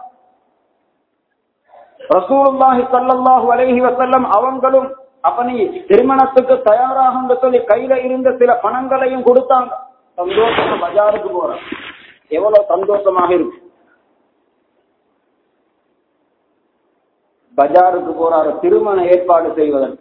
ரசூலுல்லாஹி ஸல்லல்லாஹு அலைஹி வஸல்லம் அவங்களும் அப்ப நீ திருமணத்துக்கு தயாராக சொல்லி கையில இருந்த சில பணங்களையும் கொடுத்தாங்க சந்தோஷமா பஜாருக்கு போறான் எவ்வளவு சந்தோஷமாக இருக்கு பஜாருக்கு போறாரு திருமண ஏற்பாடு செய்வதற்கு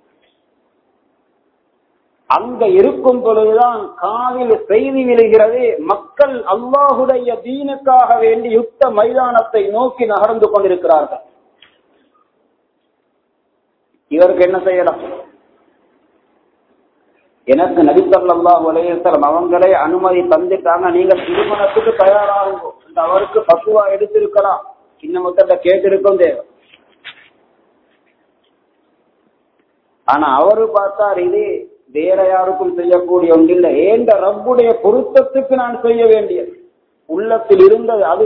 அங்க இருக்கும் பொழுதுதான் காதில் செய்தி விழுகிறது மக்கள் அல்லாஹுடைய தீனுக்காக வேண்டி யுத்த மைதானத்தை நோக்கி நகர்ந்து கொண்டிருக்கிறார்கள் இவருக்கு என்ன செய்யலாம் எனக்கு நபிசல்லாஹ் உலகம் அவங்களே அனுமதி தந்துட்டாங்க நீங்க திருமணத்துக்கு தயாராகும் அவருக்கு பக்குவா எடுத்திருக்கலாம் சின்ன மொத்தத்தை கேட்டிருக்கும் தேவை ஆனா அவரு பார்த்தார் இது வேற யாருக்கும் செய்யக்கூடிய ஒன்றில்ல ஏண்ட ரப்புடைய பொருத்தத்துக்கு நான் செய்ய வேண்டியது உள்ளத்தில் இருந்தது அது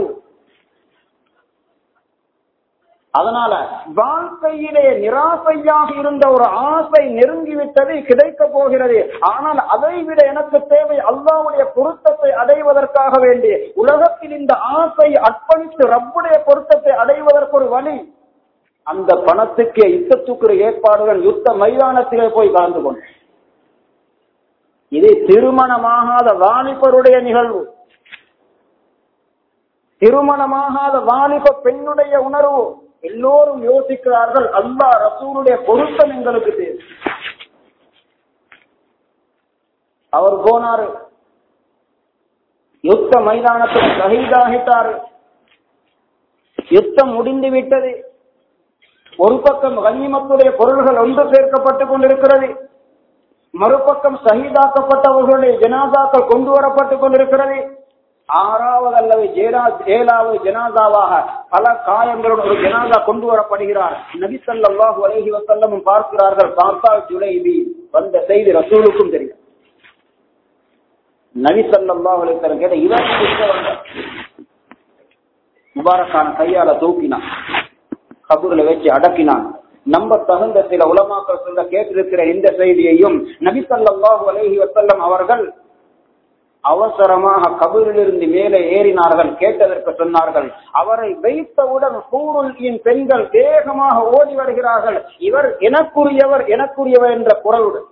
அதனால வாழ்க்கையிலே நிராசையாக இருந்த ஒரு ஆசை நெருங்கிவிட்டது கிடைக்க போகிறது ஆனால் அதை விட எனக்கு தேவை அல்லாவுடைய பொருத்தத்தை அடைவதற்காக வேண்டி உலகத்தில் இந்த ஆசை அர்ப்பணித்து ரப்புடைய பொருத்தத்தை அடைவதற்கு ஒரு வழி அந்த பணத்துக்கு யுத்தத்துக்குரிய ஏற்பாடுகள் யுத்த மைதானத்திலே போய் கலந்து கொண்டு இது திருமணமாகாத வாலிபருடைய நிகழ்வு திருமணமாகாத வாலிப பெண்ணுடைய உணர்வு எல்லோரும் யோசிக்கிறார்கள் அல்லா ரசூலுடைய பொருத்தம் எங்களுக்கு தேவை அவர் போனாரு யுத்த மைதானத்தில் ஷஹீதாகிட்டாரு யுத்தம் முடிந்து விட்டது ஒரு பக்கம் கனிமத்துடைய பொருள்கள் ஒன்று சேர்க்கப்பட்டுக் கொண்டிருக்கிறது மறுபக்கம் சகிதாக்கப்பட்டவர்களுடைய ஜனாதாக்கள் கொண்டு வரப்பட்டுக் கொண்டிருக்கிறது ஆறாவது அல்லது ஏழாவது ஜனாதாவாக பல காயங்களுடன் ஒரு ஜனாதா கொண்டு வரப்படுகிறார் நபிசல்லாஹு அலஹி வசல்லமும் பார்க்கிறார்கள் பார்த்தால் ஜுலைபி வந்த செய்தி ரசூலுக்கும் தெரியும் நபிசல்லாஹு அலைத்தரம் கேட்ட இவர் முபாரக்கான கையால தூக்கினான் கபூர்ல வச்சு அடக்கினான் நம்ப தகுந்த சில உலமாக்கள் சொல்ல கேட்டிருக்கிற இந்த செய்தியையும் நபிசல்லாஹு அலஹி வசல்லம் அவர்கள் அவசரமாக கபூரிலிருந்து மேலே ஏறினார்கள் கேட்டதற்கு சொன்னார்கள் அவரை வைத்தவுடன் சூருளின் பெண்கள் வேகமாக ஓடி வருகிறார்கள் இவர் எனக்குரியவர் எனக்குரியவர் என்ற குரலுடன்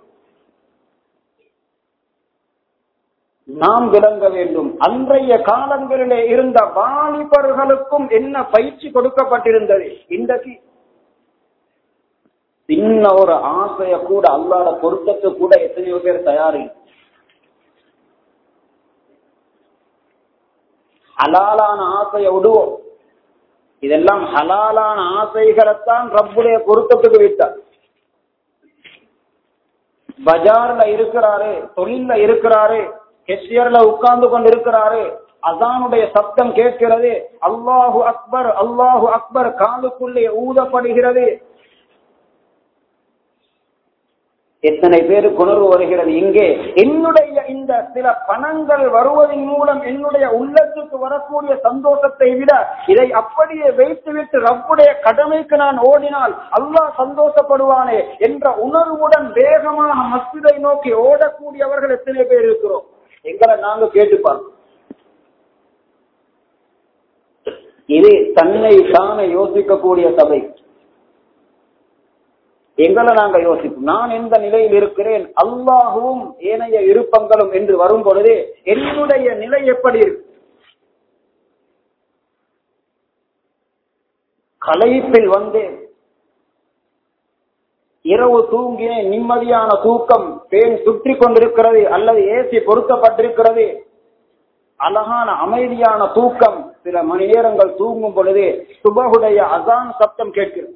நாம் விளங்க வேண்டும் அன்றைய காலங்களிலே இருந்த வாலிபர்களுக்கும் என்ன பயிற்சி கொடுக்கப்பட்டிருந்தது இன்றைக்கு சின்ன ஒரு ஆசைய கூட அல்லாத பொருத்தத்து கூட எத்தனையோ பேர் தயாரி ஹலாலான ஆசையை விடுவோம் இதெல்லாம் ஹலாலான ஆசைகளைத்தான் ரப்புடைய பொருத்தத்துக்கு விட்டார் பஜார்ல இருக்கிறாரு தொழில்ல இருக்கிறாரு கெஷியர்ல உட்கார்ந்து கொண்டு இருக்கிறாரு அசானுடைய சப்தம் கேட்கிறது அல்லாஹு அக்பர் அல்லாஹு அக்பர் காலுக்குள்ளே ஊதப்படுகிறது எத்தனை பேருக்கு உணர்வு வருகிறது இங்கே என்னுடைய இந்த சில பணங்கள் வருவதன் மூலம் என்னுடைய உள்ளத்துக்கு வரக்கூடிய சந்தோஷத்தை விட இதை அப்படியே வைத்துவிட்டு ரப்புடைய கடமைக்கு நான் ஓடினால் அல்லாஹ் சந்தோஷப்படுவானே என்ற உணர்வுடன் வேகமாக மஸ்ஜிதை நோக்கி ஓடக்கூடியவர்கள் எத்தனை பேர் இருக்கிறோம் எங்களை நாங்க கேட்டுப்பாங்க இது தன்னை தானே யோசிக்கக்கூடிய சபை எங்களை நாங்க யோசிப்போம் நான் எந்த நிலையில் இருக்கிறேன் அல்லாஹுவும் ஏனைய இருப்பங்களும் என்று வரும் பொழுது என்னுடைய நிலை எப்படி இருக்கு கலைப்பில் வந்தேன் இரவு தூங்கினேன் நிம்மதியான தூக்கம் பேன் சுற்றி கொண்டிருக்கிறது அல்லது ஏசி பொருத்தப்பட்டிருக்கிறது அழகான அமைதியான தூக்கம் சில மணி நேரங்கள் தூங்கும் பொழுது சுபகுடைய அசான் சப்தம் கேட்கிறது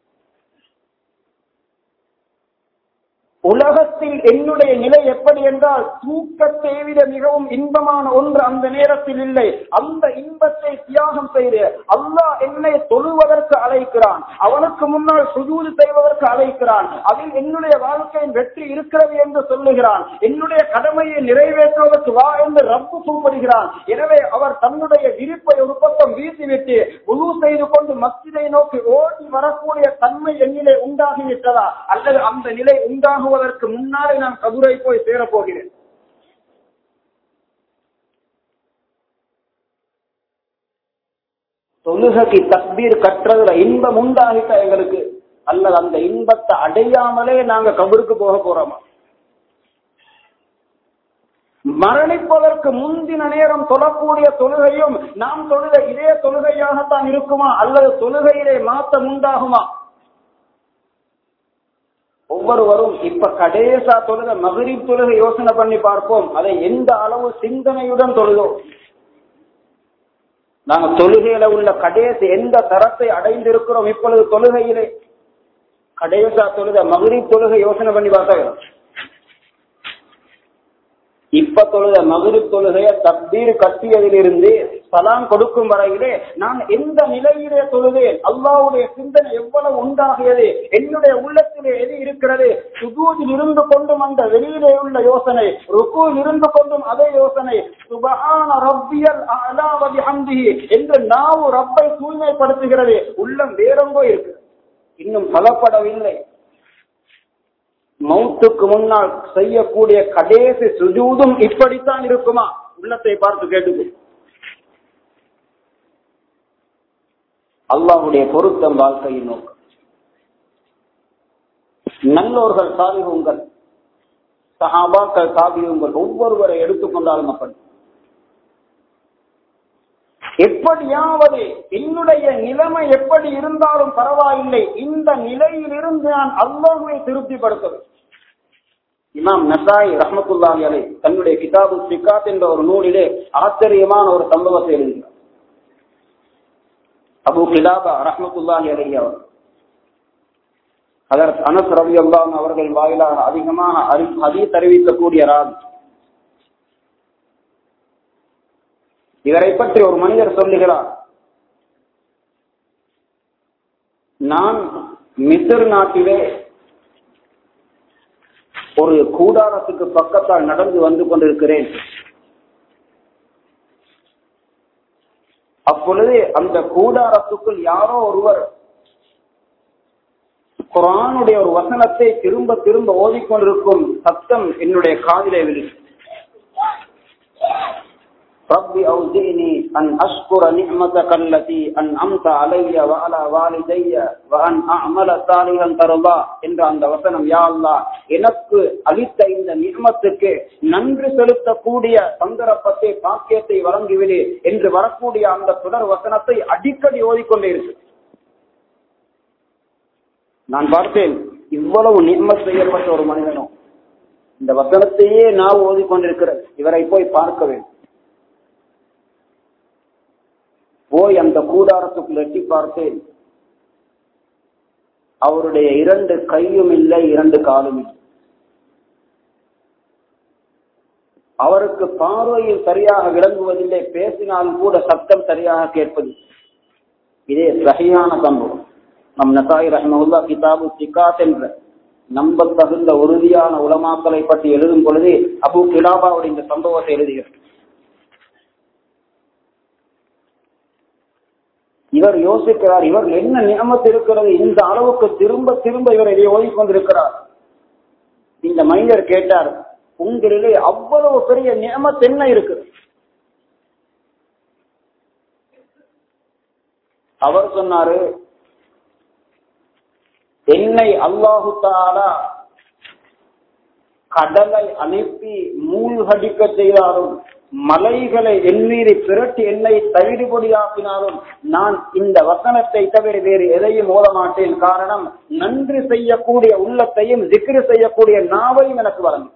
உலகத்தில் என்னுடைய நிலை எப்படி என்றால் தூக்கத்தை விட மிகவும் இன்பமான ஒன்று அந்த நேரத்தில் இல்லை அந்த இன்பத்தை தியாகம் செய்து அல்லாஹ் என்னை தொழுவதற்கு அழைக்கிறான் அவனுக்கு முன்னால் சுஜூது செய்வதற்கு அழைக்கிறான் அதில் என்னுடைய வாழ்க்கையின் வெற்றி இருக்கிறது என்று சொல்லுகிறான் என்னுடைய கடமையை நிறைவேற்றுவதற்கு வா என்று ரப்பு கூப்பிடுகிறான் எனவே அவர் தன்னுடைய விரிப்பை ஒரு பக்கம் வீசிவிட்டு உழு செய்து கொண்டு மஸ்ஜிதை நோக்கி ஓடி வரக்கூடிய தன்மை என்னிலே உண்டாகிவிட்டதா அல்லது அந்த நிலை உண்டாகும் உண்டாகுவதற்கு முன்னாலே நான் கதுரை போய் சேரப்போகிறேன் தொழுகைக்கு தக்பீர் கட்டுறதுல இன்பம் உண்டாகிட்ட எங்களுக்கு அல்லது அந்த இன்பத்தை அடையாமலே நாங்க கபருக்கு போக போறோமா மரணிப்பதற்கு முந்தின நேரம் தொழக்கூடிய தொழுகையும் நாம் தொழுத இதே தொழுகையாகத்தான் இருக்குமா அல்லது தொழுகையிலே மாற்றம் உண்டாகுமா ஒவ்வொருவரும் இப்ப கடைசா தொழுக மகரீப் தொழுகை யோசனை பண்ணி பார்ப்போம் அதை எந்த அளவு சிந்தனையுடன் தொழுதோம் நாங்க தொழுகையில உள்ள கடைசி எந்த தரத்தை அடைந்திருக்கிறோம் இப்பொழுது தொழுகையிலே கடைசா தொழுத மகரீப் தொழுகை யோசனை பண்ணி பார்த்தா இப்ப தொழுத மகரிப் தொழுகைய தப்பீர் கட்டியதிலிருந்து சலாம் கொடுக்கும் வரையிலே நான் எந்த நிலையிலே தொழுதேன் அல்லாவுடைய சிந்தனை எவ்வளவு உண்டாகியது என்னுடைய உள்ளத்திலே எது இருக்கிறது சுதூதில் இருந்து கொண்டும் அந்த வெளியிலே உள்ள யோசனை ருக்குவில் இருந்து கொண்டும் அதே யோசனை சுபஹான ரப்பியல் அலாவதி ஹம்திஹி என்று நாவு ரப்பை தூய்மைப்படுத்துகிறது உள்ளம் வேறெங்கோ இருக்கு இன்னும் பலப்படவில்லை மௌத்துக்கு முன்னால் செய்யக்கூடிய கடைசி சுஜூதும் இப்படித்தான் இருக்குமா உள்ளத்தை பார்த்து கேட்டுக்கு அல்லாஹுடைய பொருத்தம் வாழ்க்கையின் நோக்கம் நல்லோர்கள் சாதிவுங்கள் சஹாபாக்கள் சாதிவுங்கள் ஒவ்வொருவரை எடுத்துக்கொண்டாலும் அப்படி எப்படியாவது என்னுடைய நிலைமை எப்படி இருந்தாலும் பரவாயில்லை இந்த நிலையிலிருந்து நான் அல்லாஹுவை திருப்திப்படுத்துவேன் இமாம் நசாய் ரஹமத்துல்லாஹி அலை தன்னுடைய கிதாபு சிகாத் என்ற ஒரு நூலிலே ஆச்சரியமான ஒரு சம்பவத்தை எழுதுகிறார் அபு கிலாபா ரஹமத்துல்லாஹி அலை அவர் அதற்கு அனஸ் ரவி அல்லாம் அவர்கள் வாயிலாக அதிகமாக அறி ஹதீஸ் அறிவிக்கக்கூடிய ராஜ் இவரை பற்றி ஒரு மனிதர் சொல்லுகிறார் நான் மிசிர் நாட்டிலே ஒரு கூடாரத்துக்கு பக்கத்தால் நடந்து வந்து கொண்டிருக்கிறேன் அப்பொழுது அந்த கூடாரத்துக்குள் யாரோ ஒருவர் குரானுடைய ஒரு வசனத்தை திரும்ப திரும்ப ஓதிக்கொண்டிருக்கும் சத்தம் என்னுடைய காதிலே விழுது رب أوزعني أن أشكر نعمتك التي أنعمت علي وعلى والدي وأن أعمل صالحا ترضى என்ற அந்த வசனம் யா அல்லாஹ் எனக்கு அளித்த இந்த நியமத்துக்கு நன்றி செலுத்தக்கூடிய சந்தர்ப்பத்தை பாக்கியத்தை வழங்கிவிடு என்று வரக்கூடிய அந்த தொடர் வசனத்தை அடிக்கடி ஓதிக்கொண்டே இருக்கு நான் பார்த்தேன் இவ்வளவு நியமத் செய்யப்பட்ட ஒரு மனிதனும் இந்த வசனத்தையே நான் ஓதிக்கொண்டிருக்கிறது இவரை போய் பார்க்க வேண்டும் போய் அந்த கூடாரத்துக்குள் எட்டி பார்த்தேன் அவருடைய இரண்டு கையும் இல்லை இரண்டு காலும் இல்லை அவருக்கு பார்வையில் சரியாக விளங்குவதில்லை பேசினாலும் கூட சத்தம் சரியாக கேட்பது இதே சகையான சம்பவம் நம் நசாய் ரஹ்மவுல்லா கிதாபு சிகாத் என்ற நம்ப தகுந்த உறுதியான உலமாக்களை பற்றி எழுதும் பொழுது அபு கிலாபாவுடைய இந்த சம்பவத்தை எழுதுகிறார் இவர் யோசிக்கிறார் இவர் என்ன நியமத்து இருக்கிறது இந்த அளவுக்கு திரும்ப திரும்ப இவர் இதை ஓடிக்கொண்டிருக்கிறார் இந்த மனிதர் கேட்டார் உங்களிலே அவ்வளவு பெரிய நியமத்து என்ன இருக்கு அவர் சொன்னாரு என்னை அல்லாஹு தாலா கடலை அனுப்பி மூழ்கடிக்க செய்தாலும் மலைகளை எண்ணீரை திரட்டி என்னை தவிடுபொடியாக்கினாலும் நான் இந்த வசனத்தை தவிர வேறு எதையும் ஓத மாட்டேன் காரணம் நன்றி செய்யக்கூடிய உள்ளத்தையும் திக்ரு செய்யக்கூடிய நாவையும் எனக்கு வழங்கும்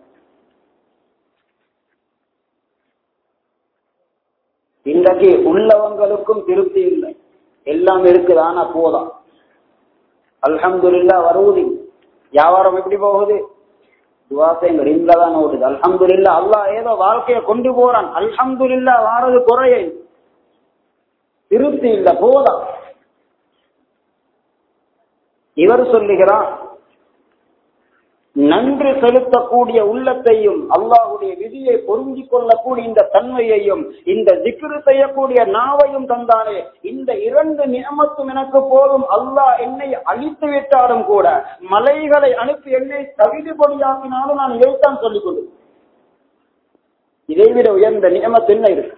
இன்றைக்கு உள்ளவங்களுக்கும் திருப்தி இல்லை எல்லாம் இருக்குது ஆனா போதாம் அல்ஹம்துலில்லா வருவது வியாபாரம் எப்படி போகுது துவாசைங்க ரிம்ல தான் ஓடுது அல்ஹம்துலில்லா அல்லாஹ் ஏதோ வாழ்க்கையை கொண்டு போறான் அல்ஹம்துலில்லா வாரது குறைய திருப்தி இல்ல போதாம் இவர் சொல்லுகிறான் நன்றி செலுத்தக்கூடிய உள்ளத்தையும் அல்லாஹுடைய விதியை பொருந்தி கொள்ளக்கூடிய இந்த தன்மையையும் இந்த ஜிக்ரு செய்யக்கூடிய நாவையும் தந்தானே இந்த இரண்டு நியமத்தும் எனக்கு போதும் அல்லாஹ் என்னை அழித்து விட்டாலும் கூட மலைகளை அனுப்பி என்னை தகுதிபடியாக்கினாலும் நான் இதைத்தான் சொல்லிக் கொண்டு இதைவிட உயர்ந்த நியமத்து என்ன இருக்கு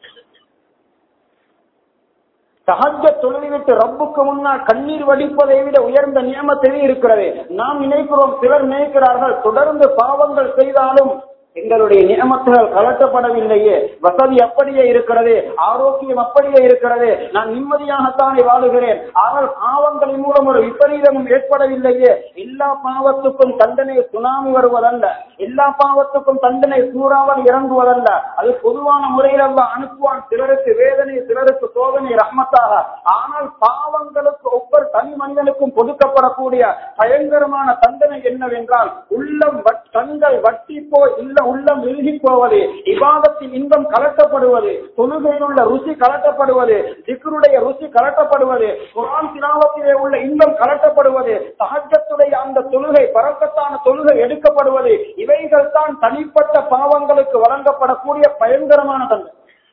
சகஜ தொழில்விட்டு ரப்புக்கு முன்னால் கண்ணீர் வடிப்பதை விட உயர்ந்த நியமத்திலே இருக்கிறது நாம் நினைக்கிறோம் சிலர் நினைக்கிறார்கள் தொடர்ந்து பாவங்கள் செய்தாலும் எங்களுடைய நியமத்துகள் கலட்டப்படவில்லையே வசதி அப்படியே இருக்கிறது ஆரோக்கியம் அப்படியே இருக்கிறது நான் நிம்மதியாகத்தானே வாழுகிறேன் ஆனால் பாவங்களின் மூலம் ஒரு விபரீதமும் ஏற்படவில்லையே எல்லா பாவத்துக்கும் தண்டனை சுனாமி வருவதல்ல எல்லா பாவத்துக்கும் தண்டனை சூறாவல் இறங்குவதல்ல அது பொதுவான முறையில் அல்ல அனுப்புவான் சிலருக்கு வேதனை சிலருக்கு சோதனை ரஹ்மத்தாக ஆனால் பாவங்களுக்கு ஒவ்வொரு தனி மனிதனுக்கும் கொடுக்கப்படக்கூடிய பயங்கரமான தண்டனை என்னவென்றால் உள்ளம் வட்- கண்கள் வட்டி போய் இல்ல உள்ளம் இறுகி போவது இபாதத்தின் இன்பம் கலட்டப்படுவது தொழுகையில் உள்ள ருசி கலட்டப்படுவது திக்ருடைய ருசி கலட்டப்படுவது குரான் திலாவத்திலே உள்ள இன்பம் கலட்டப்படுவது சஹஜத்துடைய அந்த தொழுகை பறக்கத்தான தொழுகை எடுக்கப்படுவது இவைகள் தான் தனிப்பட்ட பாவங்களுக்கு வழங்கப்படக்கூடிய பயங்கரமான தண்டனை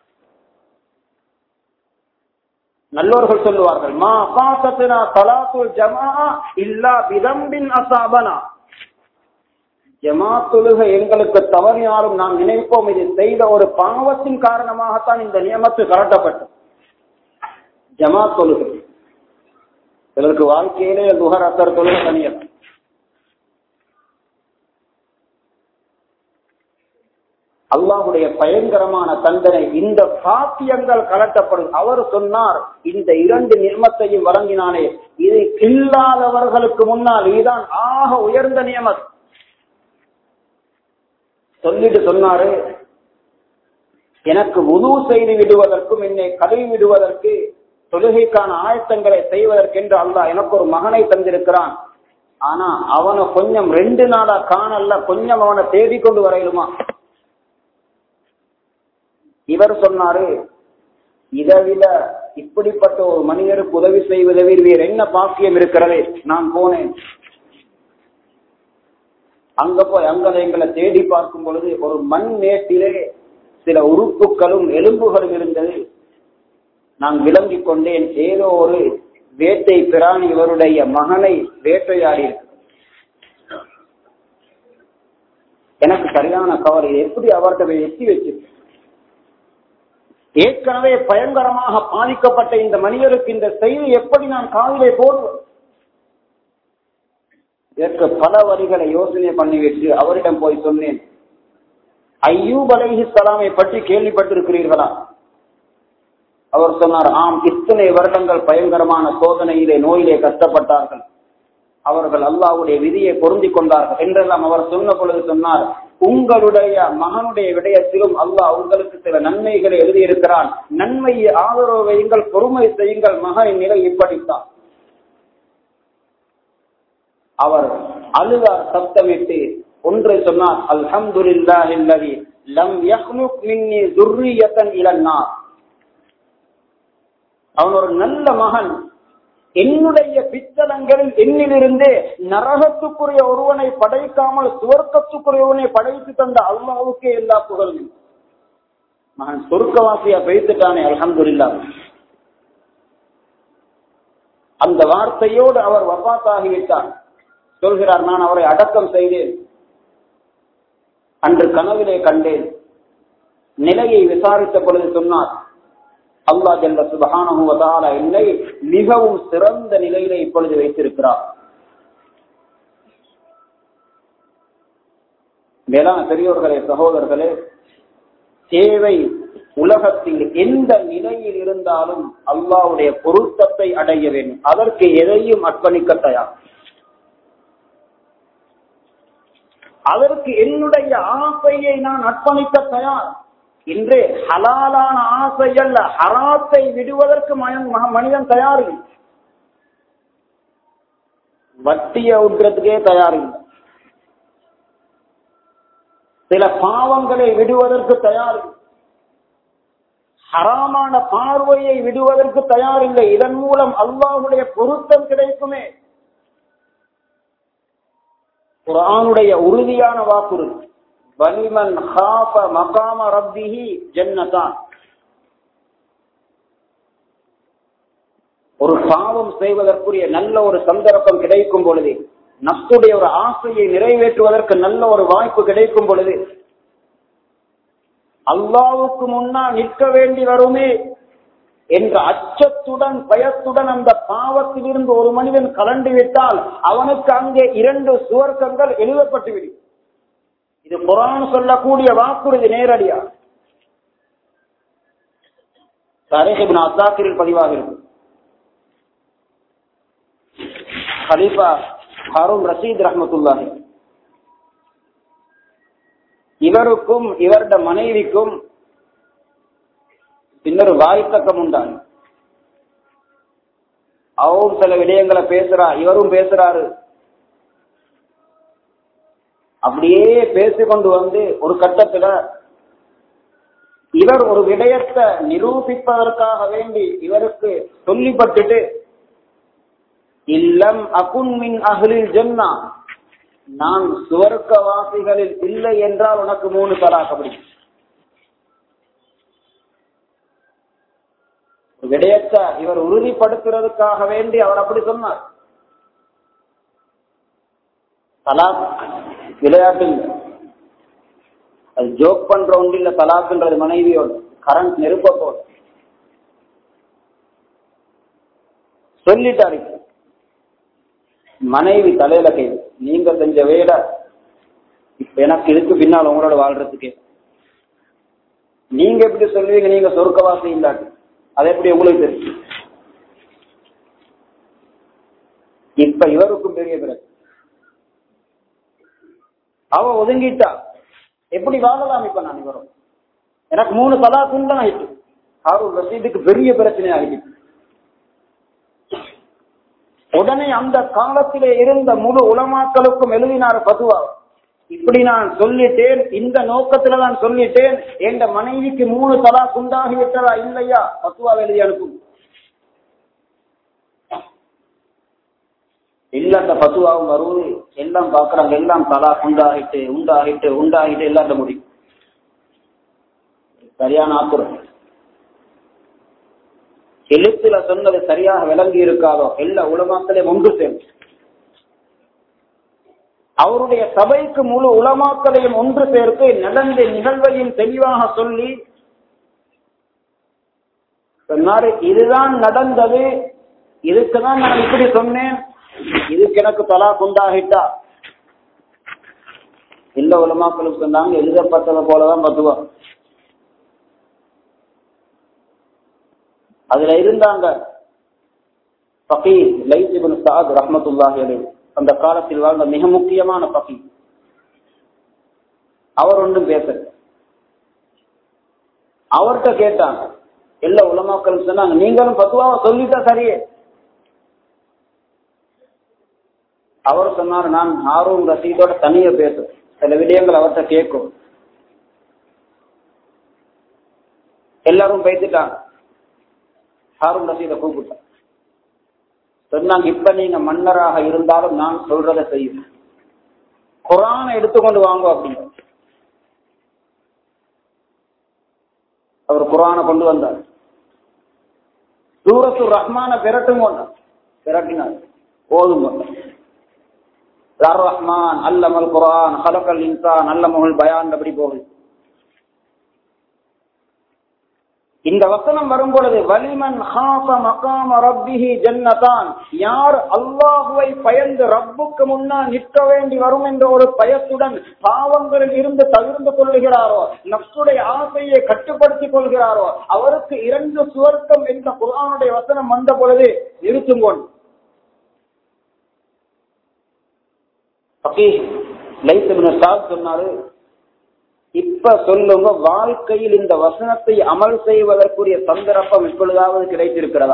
நல்லோர்கள் சொல்லுவார்கள் மா பாசத்தினா தலாத்துல் ஜமா இல்லா விதம்பின் அசாபனா ஜமாத்துலுக எங்களுக்கு தவறு யாரும் நாம் நினைப்போம் இது செய்த ஒரு பாவத்தின் காரணமாகத்தான் இந்த நியமத்து கலட்டப்பட்டது ஜமாத் தொழுகை சிலருக்கு வாழ்க்கையிலே துஹர் அசர் தொழுகை தனியர் அல்லாஹுடைய பயங்கரமான தண்டனை இந்த சாத்தியங்கள் கலட்டப்படும் அவர் சொன்னார் இந்த இரண்டு நியமத்தையும் வழங்கினானே இது இல்லாதவர்களுக்கு முன்னால் இதுதான் ஆக உயர்ந்த நியமம் சொல்லிட்டு சொன்னாரு எனக்கு உது செய்து விடுவதற்கும் என்னை கழுவி விடுவதற்கு தொழுகைக்கான ஆயத்தங்களை செய்வதற்கென்று அல்லாஹ் எனக்கு ஒரு மகனை தந்திருக்கிறான் ஆனா அவனை கொஞ்சம் ரெண்டு நாளா காணல்ல கொஞ்சம் அவனை தேடிக்கொண்டு வரையிலுமா இவர் சொன்னாரு இதை விட இப்படிப்பட்ட ஒரு மனிதருக்கு உதவி செய்வதை விட வேறு என்ன பாக்கியம் இருக்கிறது நான் போனேன் அங்க போய் அங்க எங்களை தேடி பார்க்கும் பொழுது ஒரு மண் மேட்டிலே சில உறுப்புகளும் எலும்புகளும் இருந்தது நான் விளங்கிக் கொண்டேன் ஏதோ ஒரு வேட்டை பிராணி இவருடைய மகனை வேட்டையாடி இருக்கு எனக்கு சரியான கவலை இது எப்படி அவர்கிட்ட போய் எத்தி வச்சிருக்கு ஏற்கனவே பயங்கரமாக பாதிக்கப்பட்ட இந்த மனிதருக்கு இந்த செய்தி எப்படி நான் காதிலே போடுவேன் இதற்கு பல வரிகளை யோசனை பண்ணிவிட்டு அவரிடம் போய் சொன்னேன் ஐயூப் அலைஹி சலாமை பற்றி கேள்விப்பட்டிருக்கிறீர்களா அவர் சொன்னார் ஆம் இத்தனை வருடங்கள் பயங்கரமான சோதனையிலே நோயிலே கஷ்டப்பட்டார்கள் அவர்கள் அல்லாஹ்வுடைய விதியை பொருந்தி கொண்டார்கள் என்றெல்லாம் அவர் சொன்ன பொழுது சொன்னார் உங்களுடைய மகனுடைய விடயத்திலும் அல்லாஹ் உங்களுக்கு சில நன்மைகளை எழுதியிருக்கிறான் நன்மையை ஆதரவு வையுங்கள் பொறுமை செய்யுங்கள் மகனின் நிலை இப்படித்தான் அவர் அழுதார் சப்தமிட்டு ஒன்றை சொன்னார் அல்ஹம்துலில்லாஹி அல்லதி லம் யஹ்லுக் மின்னி ذُرِّيَّةً இலன் நார் அவன் ஒரு நல்ல மகன் என்னுடைய பித்தளங்களில் என்னிலிருந்து நரகத்துக்குரிய ஒருவனை படைக்காமல் சுவர்க்கத்துக்குரிய ஒருவனை படைத்து தந்த அல்லாவுக்கே எல்லா புகழும் மகன் சொர்க்கவாசியா பெய்துட்டானே அலமதுல்லா அந்த வார்த்தையோடு அவர் வபாத்தாகிவிட்டார் சொல்கிறார் நான் அவரை அடக்கம் செய்தேன் அன்று கனவிலே கண்டேன் நிலையை விசாரித்த பொழுது சொன்னார் அல்லா ஜல்ல சுபகான என்னை மிகவும் சிறந்த நிலையில இப்பொழுது வைத்திருக்கிறார் மேலான பெரியோர்களே சகோதரர்களே தேவை உலகத்தில் எந்த நிலையில் இருந்தாலும் அல்லாவுடைய பொருத்தத்தை அடைய வேண்டும் அதற்கு எதையும் அர்ப்பணிக்க தயார் அதற்கு என்னுடைய ஆசையை நான் அர்ப்பணிக்க தயார் இன்று ஹலாலான ஆசை அல்ல ஹராத்தை விடுவதற்கு மனிதன் தயாரில்லை வட்டிய விடுறதுக்கே தயாரில்லை சில பாவங்களை விடுவதற்கு தயார் ஹராமான பார்வையை விடுவதற்கு தயாரில்லை இதன் மூலம் அல்லாஹுடைய பொருத்தம் கிடைக்குமே குரானுடைய உறுதியான வாக்குறுதி வலிமன் ஹாப மகாம ரப்பிஹி ஜன்னதான் ஒரு பாவம் செய்வதற்குரிய நல்ல ஒரு சந்தர்ப்பம் கிடைக்கும் பொழுது நப்சுடைய ஒரு ஆசையை நிறைவேற்றுவதற்கு நல்ல ஒரு வாய்ப்பு கிடைக்கும் பொழுது அல்லாவுக்கு முன்னால் நிற்க வேண்டி வருமே என்ற அச்சத்துடன் பயத்துடன் அந்த பாவத்திலிருந்து ஒரு மனிதன் கலண்டு விட்டால் அவனுக்கு அங்கே இரண்டு சுவர்க்கங்கள் எழுதப்பட்டுவிடும் இது குரான் சொல்லக்கூடிய வாக்குறுதி நேரடியா தரேபின் அசாக்கிரில் பதிவாக இருக்கும் ஹலீஃபா ஹாரூன் ரஷீத் ரஹமத்துல்லாஹி இவருக்கும் இவருடைய மனைவிக்கும் பின்னர் வாய்த்தக்கம் உண்டான் அவரும் சில விடயங்களை பேசுறா இவரும் பேசுறாரு அப்படியே பேசிக்கொண்டு வந்து ஒரு கட்டத்துல இவர் ஒரு விடயத்தை நிரூபிப்பதற்காக வேண்டி இவருக்கு சொல்லிப்பட்டுட்டு இல்லம் அகுன் மின் அகலில் ஜன்னா நான் சுவர்க்கவாசிகளில் இல்லை என்றால் உனக்கு மூணு தலாக்கப்படி விடயத்தை இவர் உறுதிப்படுத்துறதுக்காக வேண்டி அவர் அப்படி சொன்னார் தலாக் விளையாட்டு இல்லை அது ஜோக் பண்ற ஒன்று இல்ல தலாக்குன்றது மனைவியோடு கரண்ட் நெருப்பத்தோடு சொல்லிட்டாரு மனைவி தலையில கை நீங்க செஞ்ச வேலை இப்ப எனக்கு இதுக்கு பின்னால் உங்களோட வாழ்றதுக்கு நீங்க எப்படி சொல்லுவீங்க நீங்க சொர்க்கவாசி இல்லாட்டி அது எப்படி உங்களுக்கு தெரியும் இப்ப இவருக்கும் பெரிய பிறகு அவ ஒதுங்கிட்டா எப்படி வாழலாம் இப்ப நான் இவரும் எனக்கு மூணு தலா துண்டன் ஆயிட்டு ஹாரூன் ரசீதுக்கு பெரிய பிரச்சனை ஆகிட்டு உடனே அந்த காலத்திலே இருந்த முழு உலமாக்களுக்கும் எழுதினார் பதுவா இப்படி நான் சொல்லிட்டேன் இந்த நோக்கத்துல தான் சொல்லிட்டேன் என் மனைவிக்கு மூணு தலா குண்டாகி விட்டதா இல்லையா பத்துவா எழுதி அனுப்பும் இல்ல அந்த பத்துவாவும் வருவது எல்லாம் பாக்குறாங்க எல்லாம் தலா உண்டாகிட்டு உண்டாகிட்டு உண்டாகிட்டு எல்லாம் முடியும் சரியான ஆத்திரம் எழுத்துல சொன்னது சரியாக விளங்கி இருக்காதோ எல்லா உலமாக்களையும் ஒன்று சேர்ந்து அவருடைய சபைக்கு முழு உலமாக்களையும் ஒன்று சேர்த்து நடந்த நிகழ்வையும் தெளிவாக சொல்லி சொன்னாரு இதுதான் நடந்தது இதுக்குதான் நான் இப்படி சொன்னேன் இதுக்கு எனக்கு தலா குண்டாகிட்டா எல்லா உலமாக்களும் சொன்னாங்க எழுதப்பட்டதை போலதான் பத்துவா அதுல இருந்தாங்க பகீர் லைத் இப்னு சாத் ரஹ்மத்துல்லாஹி அலைஹி அந்த காலத்தில் வாழ்ந்த மிக முக்கியமான பகி அவர் ஒன்றும் பேச அவர்கிட்ட கேட்டாங்க எல்லா உலமாக்களும் சொன்னாங்க நீங்களும் பத்துவாவை சொல்லிட்டா சரியே அவர் சொன்னார் நான் ஹாரூன் ரசீதோட தனிய பேசும் சில விடயங்கள் அவர்கிட்ட கேட்கும் எல்லாரும் பேசிட்டாங்க ஹாரூன் ரசீதை கூப்பிட்டான் சொன்னாங்க இப்ப நீங்க மன்னராக இருந்தாலும் நான் சொல்றதை செய்யும் குரானை எடுத்துக்கொண்டு வாங்க அப்படின்னு அவர் குரானை கொண்டு வந்தார் சூரத்து ரஹ்மான பெரட்டும் கொண்டார் பெரட்டினார் ஓதும் கொண்டார் யார் ரஹ்மான் அல்லமல் குரான் ஹலக்கல் இன்சான் அல்ல முகல் பயான் அப்படி போகுது இந்த வசனம் வரும் பொழுது வலிமன் ஹாச மகாம ரப்பிஹி ஜன்னதான் யார் அல்லாஹுவை பயந்து ரப்புக்கு முன்னால் நிற்க வேண்டி வரும் என்ற ஒரு பயத்துடன் பாவங்களில் இருந்து தவிர்ந்து கொள்ளுகிறாரோ நப்சுடைய ஆசையை கட்டுப்படுத்திக் கொள்கிறாரோ அவருக்கு இரண்டு சுவர்க்கம் என்ற குரானுடைய வசனம் வந்த பொழுது நிறுத்தும் கொண்டு சொன்னாரு இப்ப சொல்லுங்க வாழ்க்கையில் இந்த வசனத்தை அமல் செய்வதற்குரிய சந்தர்ப்பம் எப்பொழுதாவது கிடைத்திருக்கிறதா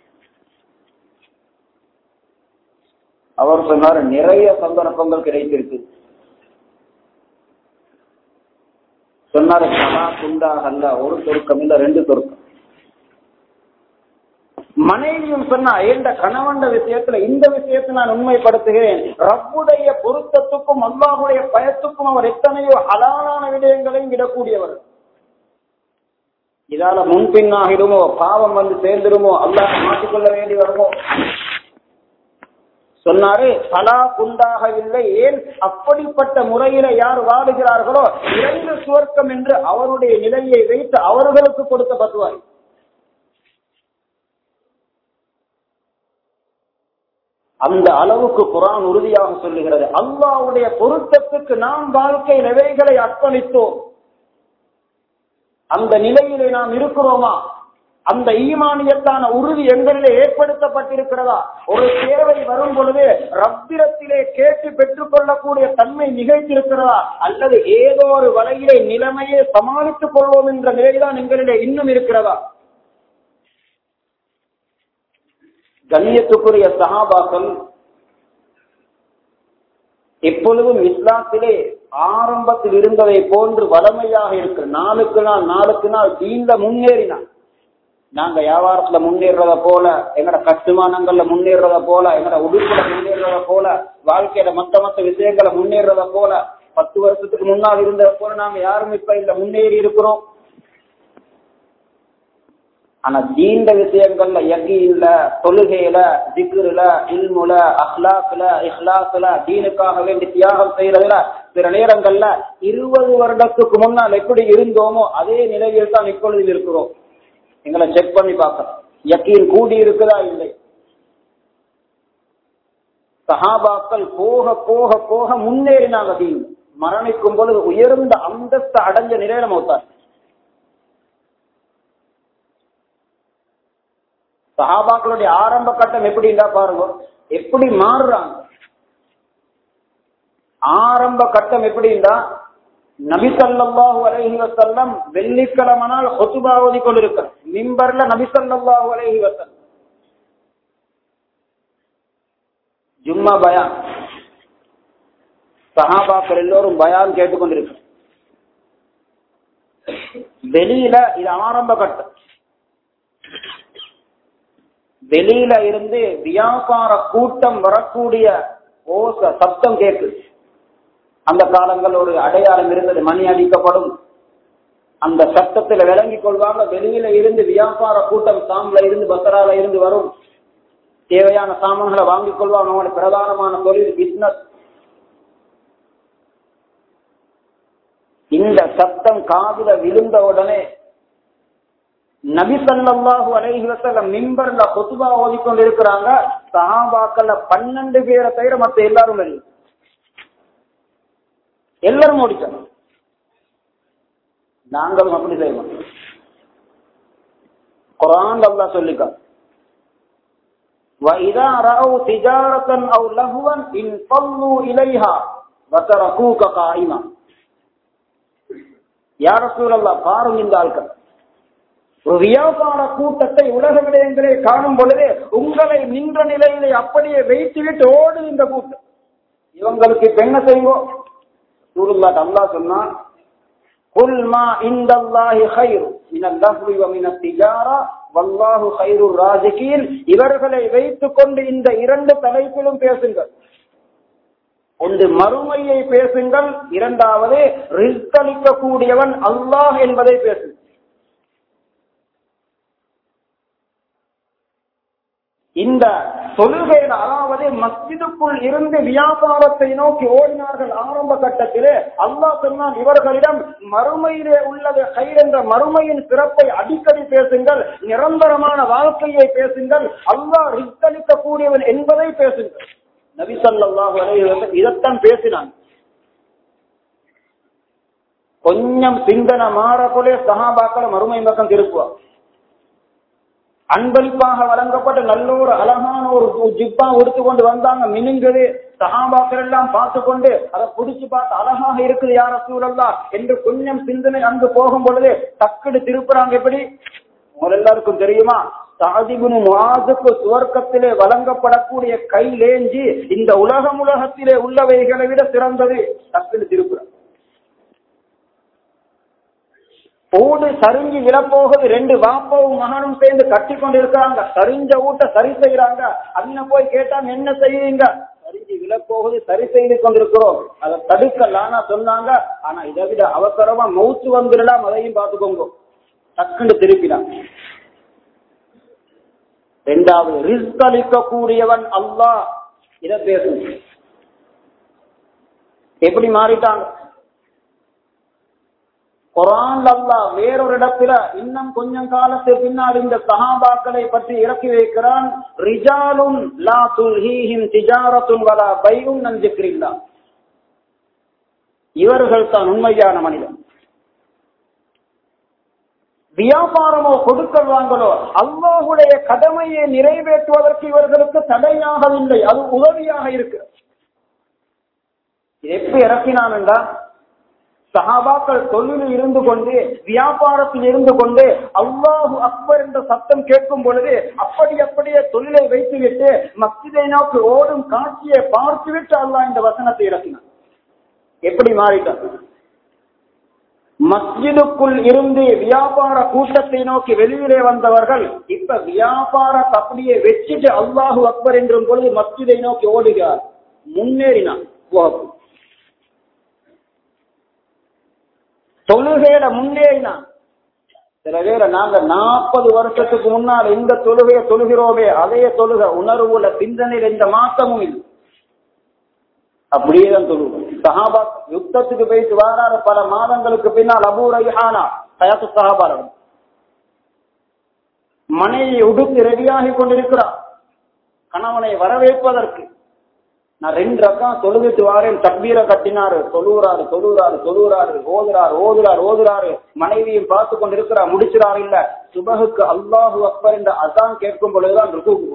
அவர் சொன்னார் நிறைய சந்தர்ப்பங்கள் கிடைத்திருக்கு சொன்னாரு சதா குண்டாக அல்ல ஒரு சொருக்கம் இல்ல ரெண்டு சொருக்கம் மனைவியும் சொன்னா ஏண்ட கணவன் விஷயத்துல இந்த விஷயத்தை நான் உண்மைப்படுத்துகிறேன் ரப்புடைய பொருத்தத்துக்கும் அல்லாஹுடைய பயத்துக்கும் அவர் எத்தனையோ அலாலான விடயங்களையும் விடக்கூடியவர் இதால முன்பின்னாகிடுமோ பாவம் வந்து சேர்ந்துடுமோ அல்லாஹ் மாற்றிக்கொள்ள வேண்டி வருமோ சொன்னாரு பலா குண்டாகவில்லை ஏன் அப்படிப்பட்ட முறையில யார் வாழுகிறார்களோ இரண்டு சுவர்க்கம் என்று அவருடைய நிலையை வைத்து அவர்களுக்கு கொடுத்த பத்துவாய் அந்த அளவுக்கு குரான் உறுதியாக சொல்லுகிறது அல்லாவுடைய பொருத்தத்துக்கு நாம் வாழ்க்கை நிலைகளை அர்ப்பணித்தோம் அந்த நிலையிலே நாம் இருக்கிறோமா அந்த ஈமானியத்தான உறுதி எங்களிலே ஏற்படுத்தப்பட்டிருக்கிறதா ஒரு தேவை வரும் பொழுது ரத்திரத்திலே கேட்டு பெற்றுக் கொள்ளக்கூடிய தன்மை நிகழ்த்திருக்கிறதா அல்லது ஏதோ ஒரு வலையிலே நிலைமையை சமாளித்துக் கொள்வோம் என்ற நிலைதான் எங்களிலே இன்னும் இருக்கிறதா கண்ணியத்துக்குரிய சகாபாக்கள் எப்பொழுதும் இஸ்லாத்திலே ஆரம்பத்தில் இருந்ததை போன்று வளமையாக இருக்கு நாளுக்கு நாள் நாளுக்கு நாள் தீண்ட முன்னேறினான் நாங்க வியாபாரத்துல முன்னேறத போல எங்கட கட்டுமானங்கள்ல முன்னேறத போல எங்கட உடுப்புல முன்னேறத போல வாழ்க்கையில மத்த மத்த விஷயங்களை முன்னேறத போல பத்து வருஷத்துக்கு முன்னால் இருந்தத போல நாங்க யாரும் இப்ப இல்ல முன்னேறி இருக்கிறோம் ஆனா தீண்ட விஷயங்கள்ல யகீன்ல தொழுகையில திக்ருல இல்முல அஹ்லாக்குல இஹ்லாக்குல தீனுக்காக வேண்டி தியாகம் செய்யறதுல சில நேரங்கள்ல இருபது வருடத்துக்கு முன்னால் எப்படி இருந்தோமோ அதே நிலையில் தான் இப்பொழுது இருக்கிறோம் எங்களை செக் பண்ணி பார்க்கணும் யக்கீன் கூடி இருக்குதா இல்லை சஹாபாக்கள் போக போக போக முன்னேறினாங்க தீன் மரணிக்கும் பொழுது உயர்ந்த அந்தஸ்து அடைஞ்ச நிலையில மௌத்தார் சஹாபாக்களுடைய ஆரம்ப கட்டம் எப்படின்னா பாருங்க எப்படி மாறுறாங்க ஆரம்ப கட்டம் எப்படின்னா நபி சல்லாஹூ அலஹி வசல்லம் வெள்ளிக்கிழமனால் ஹொசுபா ஓதி கொண்டிருக்க மிம்பர்ல நபி சல்லாஹூ அலஹி வசல்லம் ஜும்மா பயான் சஹாபாக்கள் எல்லோரும் பயான் கேட்டுக்கொண்டிருக்க வெளியில இது ஆரம்ப கட்டம் வெளியில இருந்து வியாபார கூட்டம் வரக்கூடிய ஓச சப்தம் கேட்குது அந்த காலங்கள் ஒரு அடையாளம் இருந்தது மணி அடிக்கப்படும் அந்த சத்தத்துல விளங்கிக் கொள்வாங்க வெளியில இருந்து வியாபார கூட்டம் சாம்ல இருந்து பசரால இருந்து வரும் தேவையான சாமான்களை வாங்கிக் கொள்வாங்க அவங்களுடைய பிரதானமான தொழில் பிசினஸ் இந்த சத்தம் காதுல விழுந்த உடனே நபி சல்லாஹூ அலைஹி வசல்லம் மிம்பர்ல கொசுபா ஓதிக்கொண்டு இருக்கிறாங்க சஹாபாக்கள்ல பன்னெண்டு பேரை தவிர மத்த எல்லாரும் வெளியே எல்லாரும் ஓடிட்டாங்க நாங்களும் அப்படி செய்வோம் குரான் அல்லா சொல்லிக்கா وَإِذَا رَأَوْا تِجَارَةً أَوْ لَهْوًا انفضوا إِلَيْهَا وَتَرَكُوكَ قَائِمًا யா ரசூலல்லாஹ் பாருங்க இந்த ஆட்கள் ஒரு வியாபார கூட்டத்தை உலக விடயங்களே காணும் பொழுது உங்களை நின்ற நிலையிலே அப்படியே வைத்துவிட்டு ஓடு இந்த கூட்டம் இவங்களுக்கு இப்ப என்ன செய்வோம் சூருல்லாட் அல்லா சொன்னான் குல் மா இந்தல்லாஹி خير من اللهو ومن التجارة வல்லாஹு ஹைருர் ராஜிகீன் இவர்களை வைத்துக் கொண்டு இந்த இரண்டு தலைப்பிலும் பேசுங்கள் ஒன்று மறுமையை பேசுங்கள் இரண்டாவது ரிஸ்க் அளிக்கக்கூடியவன் அல்லாஹ் என்பதை பேசுங்கள் இந்த தொழுகையில் அதாவது மஸ்ஜிதுக்குள் இருந்து வியாபாரத்தை நோக்கி ஓடினார்கள் ஆரம்ப கட்டத்திலே அல்லாஹ் சொன்னான் இவர்களிடம் மறுமையிலே உள்ளது கயிர் என்ற மறுமையின் சிறப்பை அடிக்கடி பேசுங்கள் நிரந்தரமான வாழ்க்கையை பேசுங்கள் அல்லாஹ் ரித்தளிக்க கூடியவன் என்பதை பேசுங்கள் நபி ஸல்லல்லாஹு அலைஹி வஸல்லம் இதைத்தான் பேசினான் கொஞ்சம் சிந்தனை மாறக்குள்ளே சஹாபாக்களை மறுமை பக்கம் திருப்புவார் அன்பளிப்பாக வழங்கப்பட்ட நல்ல ஒரு அழகான ஒரு ஜிப்பா உடுத்து கொண்டு வந்தாங்க மினுங்குது சகாபாக்கள் எல்லாம் பார்த்து கொண்டு அதை புடிச்சு பார்த்து அழகாக இருக்குது யார சூழல்லா என்று கொஞ்சம் சிந்தனை அங்கு போகும் பொழுது டக்குடு திருப்புறாங்க எப்படி உங்க எல்லாருக்கும் தெரியுமா சாதிபுனு முஆதுக்கு சுவர்க்கத்திலே வழங்கப்படக்கூடிய கைலேஞ்சி இந்த உலகம் உலகத்திலே உள்ளவைகளை விட சிறந்தது டக்குடு திருப்புறாங்க ஓடு சரிஞ்சு விழப்போகுது ரெண்டு வாப்பாவும் மகனும் சேர்ந்து கட்டி கொண்டு இருக்கிறாங்க சரிஞ்ச ஊட்ட சரி செய்யறாங்க அண்ணன் போய் கேட்டாங்க என்ன செய்வீங்க சரிஞ்சு விழப்போகுது சரி செய்து கொண்டிருக்கிறோம் அதை தடுக்கலாம்னா சொன்னாங்க ஆனா இதை விட அவசரமா மவுத்து வந்துடலாம் அதையும் பார்த்துக்கோங்க டக்குன்னு திருப்பினான் ரெண்டாவது ரிஸ்க் அளிக்கக்கூடியவன் அல்லாஹ் இதை பேசும் எப்படி மாறிட்டாங்க குரான் அல்லா வேறொரு இடத்துல இன்னும் கொஞ்சம் காலத்துக்கு பின்னால் இந்த சஹாபாக்களை பற்றி இறக்கி வைக்கிறான் ரிஜாலும் லா துல்ஹீஹிம் திஜாரத்துன் வலா பையும் நஞ்சுக்கிறில்லா இவர்கள் தான் உண்மையான மனிதன் வியாபாரமோ கொடுக்கல் வாங்கலோ அல்லாஹுடைய கடமையை நிறைவேற்றுவதற்கு இவர்களுக்கு தடையாகவில்லை அது உதவியாக இருக்கு எப்ப இறக்கினான் என்றால் சஹாபாக்கள் தொழிலில் இருந்து கொண்டு வியாபாரத்தில் இருந்து கொண்டு அல்லாஹு அக்பர் என்ற சத்தம் கேட்கும் பொழுது அப்படி அப்படியே தொழிலை வைத்துவிட்டு மஸ்ஜிதை நோக்கி ஓடும் காட்சியை பார்த்துவிட்டு அல்லாஹ் இந்த வசனத்தை இறக்கினான் எப்படி மாறிட்டான் மஸ்ஜிதுக்குள் இருந்து வியாபார கூட்டத்தை நோக்கி வெளியிலே வந்தவர்கள் இப்ப வியாபாரத்தை அப்படியே வச்சுட்டு அல்லாஹு அக்பர் என்றும் பொழுது மஸ்ஜிதை நோக்கி ஓடுகிறார் முன்னேறினான் தொழுகையில முன்னேறினான் சில பேரை நாங்க நாற்பது வருஷத்துக்கு முன்னால் இந்த தொழுகையை தொழுகிறோமே அதே தொழுக உணர்வுல சிந்தனையில் எந்த மாற்றமும் இல்லை அப்படியே தான் தொழுவோம் சஹாபா யுத்தத்துக்கு போயிட்டு வராரு பல மாதங்களுக்கு பின்னால் அபூ ரைஹானா சயாத்து சஹாபாரம் மனைவி உடுத்து ரெடியாகி கொண்டிருக்கிறார் கணவனை வரவேற்பதற்கு நான் ரெண்டு ரக்கம் தொழுவிட்டு வாரேன் தக்பீரை கட்டினாரு தொழுகிறாரு தொழுகிறாரு தொழுகிறாரு ஓதுறாரு ஓதுறாரு ஓதுறாரு மனைவியும் பார்த்து கொண்டு இருக்கிறார் முடிச்சிறாரு இல்ல சுபகுக்கு அல்லாஹு அக்பர் என்ற அசான் கேட்கும் பொழுதுதான் ருக்கு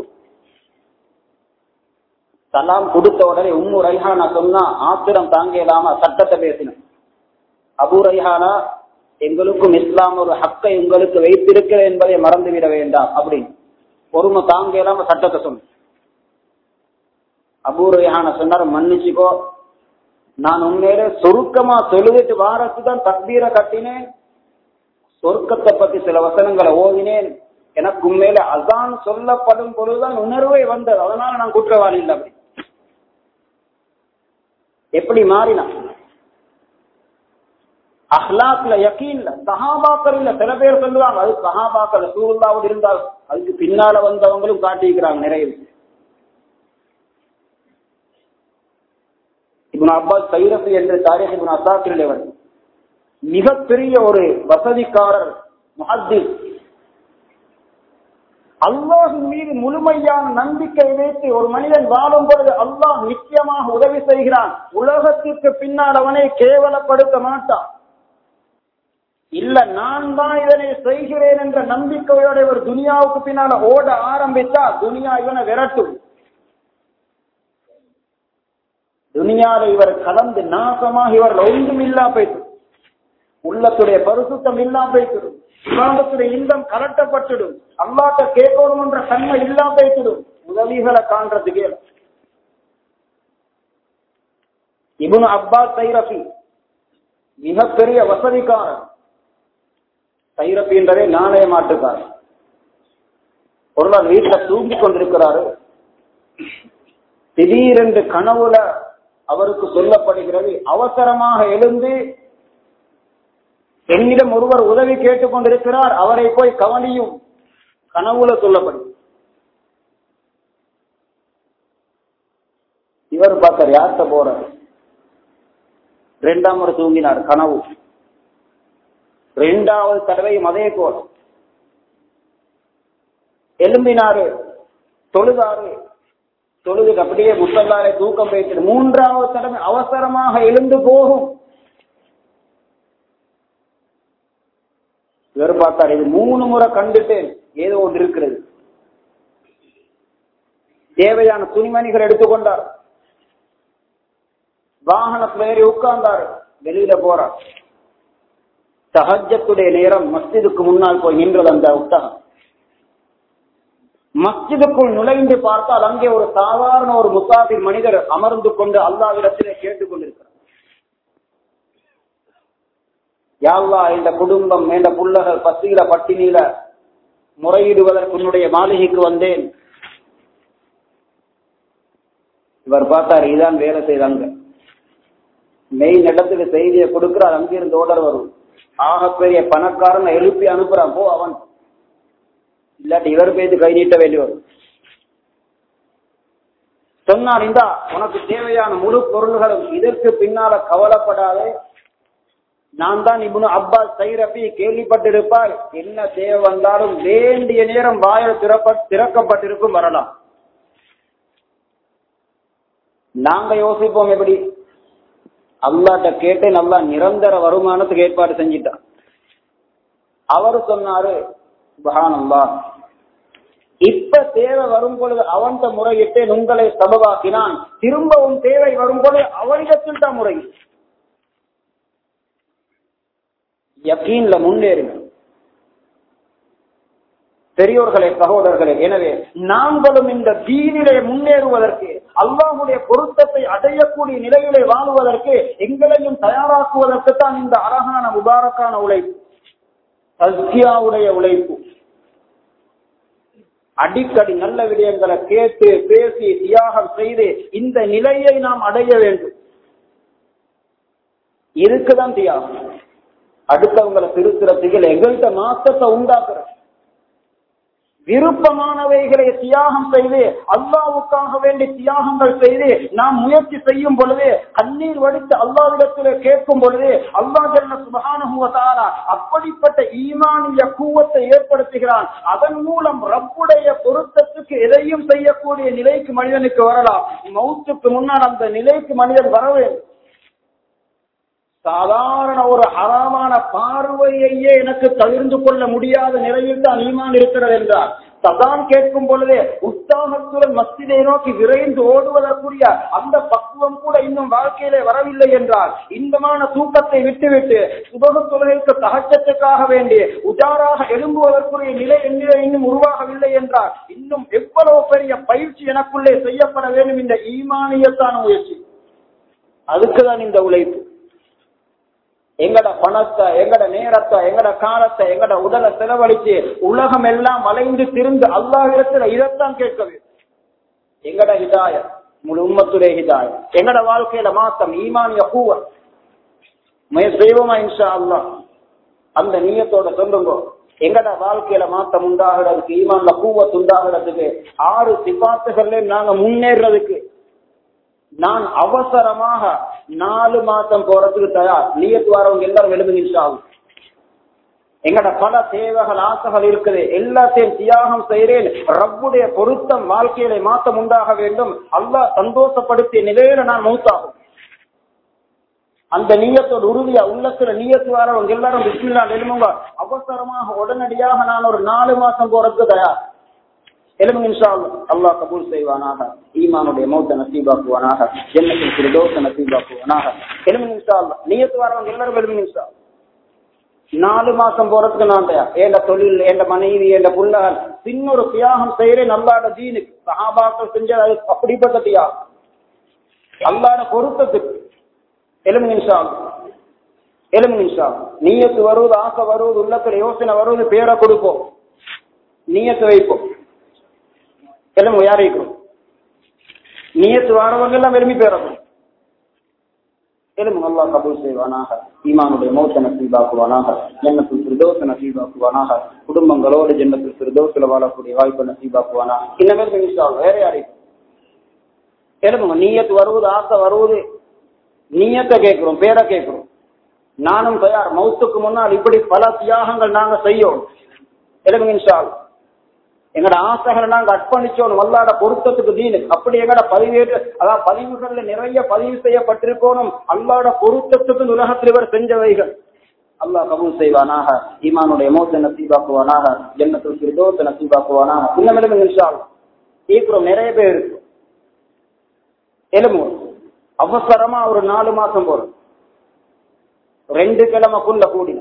சலாம் கொடுத்த உடனே உம்மு ரைஹானா சொன்னா ஆத்திரம் தாங்க இல்லாம சட்டத்தை பேசினேன் அபு ரைஹானா எங்களுக்கும் இஸ்லாம் ஒரு ஹக்கை உங்களுக்கு வைத்திருக்கிறேன் என்பதை மறந்துவிட வேண்டாம் அப்படின்னு பொறுமை தாங்க இல்லாம சட்டத்தை சொன்ன அபூர்வையான சொன்னார் மன்னிச்சுக்கோ நான் உண்மையில சொருக்கமா தொழுதுட்டு வாரத்து தான் தக்பீரை கட்டினேன் சொர்க்கத்தை பத்தி சில வசனங்களை ஓதினேன் எனக்கு உண்மையில அதான் சொல்லப்படும் பொழுதுதான் உணர்வே வந்தது அதனால நான் குற்றவாளி இல்லை அப்படி எப்படி மாறினான் அஹ்லாக்ல யக்கீன்ல சஹாபாக்கள் இல்ல சில பேர் சொல்லுவாங்க அது சஹாபாக்கள் சூருல்லாவோடு இருந்தால் அதுக்கு பின்னால வந்தவங்களும் காட்டிக்கிறாங்க நிறைய விஷயம் இப்னு அப்பாஸ் சைரபி என்று தாரிக் இப்னு அசாக்கிரில் அவர் மிகப்பெரிய ஒரு வசதிக்காரர் முஹத்திஸ் அல்லாஹின் மீது முழுமையான நம்பிக்கை வைத்து ஒரு மனிதன் வாழும் பொழுது அல்லாஹ் நிச்சயமாக உதவி செய்கிறான் உலகத்திற்கு பின்னால் அவனை கேவலப்படுத்த மாட்டான் இல்ல நான் தான் இதனை செய்கிறேன் என்ற நம்பிக்கையோட ஒரு துனியாவுக்கு பின்னால ஓட ஆரம்பித்தா துனியா இவனை விரட்டும் துனியால இவர் கலந்து நாசமாக இவர் ஒன்றும் இல்லா போயிட்டு உள்ளத்துடைய பரிசுத்தம் இல்லா போய்த்திடும் இவாண்டத்துடைய இன்பம் கலட்டப்பட்டுடும் அல்லாட்ட கேட்கணும் என்ற தன்மை இல்லா போய்த்திடும் உதவிகளை காண்றதுக்கே இபுன் அப்பாஸ் சைரபி மிகப்பெரிய வசதிக்காரன் சைரபின்றதே நாணய மாட்டுக்காரன் ஒரு நாள் வீட்டுல தூங்கி கொண்டிருக்கிறாரு திடீரென்று கனவுல அவருக்கு சொல்லப்படுகிறது அவசரமாக எழுந்து என்னிடம் ஒருவர் உதவி கேட்டுக் கொண்டிருக்கிறார் அவரை போய் கவனியும் கனவுல சொல்லப்படும் இவர் பார்த்தார் யார்கிட்ட போற ரெண்டாம் முறை தூங்கினார் கனவு ரெண்டாவது தடவையும் அதே போல எலும்பினாரு தொழுதாரு தொழுது அப்படியே முசல்லாரை தூக்கம் வைத்து மூன்றாவது தடவை அவசரமாக எழுந்து போகும் இவர் பார்த்தார் இது மூணு முறை கண்டுட்டேன் ஏதோ ஒன்று இருக்கிறது தேவையான துணிமணிகள் எடுத்துக்கொண்டார் வாகனத்துல ஏறி உட்கார்ந்தார் வெளியில போறார் சஹஜத்துடைய நேரம் மஸ்ஜிதுக்கு முன்னால் போய் நின்றது அந்த உத்தகம் மஸ்ஜிதுக்குள் நுழைந்து பார்த்தால் அங்கே ஒரு சாதாரண ஒரு முசாஃபிர் மனிதர் அமர்ந்து கொண்டு அல்லாவிடத்திலே கேட்டுக் கொண்டிருக்கிறார் யாழ்லா இந்த குடும்பம் இந்த புள்ளகள் பசியில பட்டினியில முறையிடுவதற்கு உன்னுடைய மாளிகைக்கு வந்தேன் இவர் பார்த்தார் இதான் வேலை செய்தாங்க மெயின் இடத்துக்கு செய்தியை கொடுக்கிறார் அங்கிருந்து ஓடர் வரும் ஆகப்பெரிய பணக்காரன் எழுப்பி அனுப்புறான் போ அவன் இல்லாட்டி இவர் பேசி கை நீட்ட வேண்டி வரும் சொன்னார் இந்தா உனக்கு தேவையான முழு பொருள்களும் இதற்கு பின்னால கவலைப்படாதே நான் தான் இப்னு அப்பாஸ் சைரபி கேள்விப்பட்டிருப்பாய் என்ன தேவை வந்தாலும் வேண்டிய நேரம் வாயில் திறப்ப திறக்கப்பட்டிருக்கும் வரலாம் நாங்க யோசிப்போம் எப்படி அல்லாட்ட கேட்டு நல்லா நிரந்தர வருமானத்துக்கு ஏற்பாடு செஞ்சிட்டான் அவர் சொன்னாரு சுபஹானல்லா இப்ப தேவை வரும் பொழுது அவன்கிட்ட முறையிட்டு உங்களை சபவாக்கினான் திரும்பவும் தேவை வரும் பொழுது அவனிடத்தில் தான் முறை யக்கீன்ல முன்னேறுங்க பெரியோர்களே சகோதரர்களே எனவே நாங்களும் இந்த தீனிலே முன்னேறுவதற்கு அல்லாஹுடைய பொருத்தத்தை அடையக்கூடிய நிலையிலே வாழுவதற்கு எங்களையும் தயாராக்குவதற்கு தான் இந்த அழகான முபாரக்கான உழைப்பு தஸ்கியாவுடைய உழைப்பு அடிக்கடி நல்ல விடயங்களை கேட்டு பேசி தியாகம் செய்து இந்த நிலையை நாம் அடைய வேண்டும் இருக்குதான் தியாகம் அடுத்தவங்களை திருத்துறதுக்கு எங்கள்கிட்ட மாற்றத்தை உண்டாக்குற விருப்பமானவைகளை தியாகம் செய்து அல்லாவுக்காக வேண்டி தியாகங்கள் செய்து நாம் முயற்சி செய்யும் பொழுது கண்ணீர் வடித்து அல்லாவிடத்திலே கேட்கும் பொழுது அல்லா ஜல்ல சுபகானுவதாரா அப்படிப்பட்ட ஈமானிய கூவத்தை ஏற்படுத்துகிறான் அதன் மூலம் ரப்புடைய பொருத்தத்துக்கு எதையும் செய்யக்கூடிய நிலைக்கு மனிதனுக்கு வரலாம் மௌத்துக்கு முன்னால் அந்த நிலைக்கு மனிதன் வர வேண்டும் சாதாரண ஒரு அறமான பார்வையையே எனக்கு தவிர்ந்து கொள்ள முடியாத நிலையில் தான் ஈமான் இருக்கிறது என்றார் சதான் கேட்கும் பொழுதே உற்சாகத்துடன் மஸ்திதை நோக்கி விரைந்து ஓடுவதற்குரிய அந்த பக்குவம் கூட இன்னும் வாழ்க்கையிலே வரவில்லை என்றால் இன்பமான தூக்கத்தை விட்டுவிட்டு சுபக தொழிலுக்கு சகஜத்துக்காக வேண்டி உஜாராக எழும்புவதற்குரிய நிலை என்னிலே இன்னும் உருவாகவில்லை என்றால் இன்னும் எவ்வளவு பெரிய பயிற்சி எனக்குள்ளே செய்யப்பட வேண்டும் இந்த ஈமானியத்தான முயற்சி அதுக்குதான் இந்த உழைப்பு எங்கட பணத்தை எங்கட நேரத்தை எங்கட காலத்தை எங்கட உடலை செலவழிச்சு உலகம் எல்லாம் வளைந்து திருந்து அல்லாஹிடத்துல இதைத்தான் கேட்க வேண்டும் எங்கட ஹிதாய முழு உம்மத்துடைய ஹிதாய எங்கட வாழ்க்கையில மாத்தம் ஈமானிய பூவ முயற்சி செய்வோமா இன்ஷா அல்லா அந்த நீயத்தோட சொல்லுங்க எங்கட வாழ்க்கையில மாத்தம் உண்டாகிறதுக்கு ஈமான்ல பூவத்து உண்டாகிறதுக்கு ஆறு சிபாத்துகள்ல நாங்க முன்னேறதுக்கு நான் அவசரமாக நாலு மாசம் போறதுக்கு தயார் நீயத்து வரவங்க எல்லாரும் எழுதுகின்றாகும் எங்கட பல தேவைகள் ஆசைகள் இருக்குது எல்லாத்தையும் தியாகம் செய்கிறேன் ரப்புடைய பொருத்தம் வாழ்க்கையில மாற்றம் உண்டாக வேண்டும் அல்லாஹ் சந்தோஷப்படுத்திய நிலையில நான் மௌத்தாகும் அந்த நீயத்தோட உறுதியா உள்ளத்துல நீயத்து வரவங்க எல்லாரும் பிஸ்மில்லா எழுமுங்க அவசரமாக உடனடியாக நான் ஒரு நாலு மாசம் போறதுக்கு தயார் எலும்பு இன்ஷா அல்லாஹ் கபூல் செய்வானாக ஈமானுடைய மௌத்த நசீபாக்குவானாக ஜன்னத்தின் சிறுதோச நசீபாக்குவானாக எலும்பு இன்ஷா அல்லா நீயத்து வரவங்க எல்லாரும் எலும்பு இன்ஷா நாலு மாசம் போறதுக்கு நான் தயார் ஏண்ட தொழில் ஏண்ட மனைவி ஏண்ட புள்ளகள் சின்னொரு தியாகம் செய்யறேன் அல்லாட தீனுக்கு சஹாபாக்கள் செஞ்ச அப்படிப்பட்ட தியாகம் அல்லாட பொருத்தத்துக்கு எலும்பு இன்ஷா எலும்பு இன்ஷா நீயத்து வருவது ஆசை வருவது உள்ளத்துல யோசனை வருவது பேரை கொடுப்போம் நீயத்து வைப்போம் எல்லாம் யாரைக்கும் நியத்து வாரவங்க எல்லாம் விரும்பி பெறணும் எலும்பு நல்லா கபூல் செய்வானாக ஈமானுடைய மௌத்த நசீபாக்குவானாக ஜன்னத்தில் பிரதோஷ நசீபாக்குவானாக குடும்பங்களோடு ஜன்னத்தில் பிரதோஷில் வாழக்கூடிய வாய்ப்பை நசீபாக்குவானா இன்னமே மினிஸ்டால் வேற யாரையும் எலும்புங்க நீயத்து வருவது ஆசை வருவது நீயத்தை கேட்கிறோம் பேரை கேட்கிறோம் நானும் தயார் மௌத்துக்கு முன்னால் இப்படி பல தியாகங்கள் நாங்க செய்யோம் எலும்புங்க இன்ஷால் எங்கட ஆசைகளை நாங்க அர்ப்பணிச்சோம் வல்லாட பொருத்தத்துக்கு தீனு அப்படி எங்கட பதிவேற்று அதாவது பதிவுகள்ல நிறைய பதிவு செய்யப்பட்டிருக்கணும் அல்லாட பொருத்தத்துக்கு உலகத்தில் இவர் செஞ்சவைகள் அல்லாஹ் கபூல் செய்வானாக ஈமானுடைய மோத்த நசீபாக்குவானாக ஜன்னத்தில் சிறுதோத்த நசீபாக்குவானாக இன்னும் நிமிஷம் ஈக்குறோம் நிறைய பேர் இருக்கு எலும்பு அவசரமா ஒரு நாலு மாசம் போறோம் ரெண்டு கிழமைக்குள்ள கூடின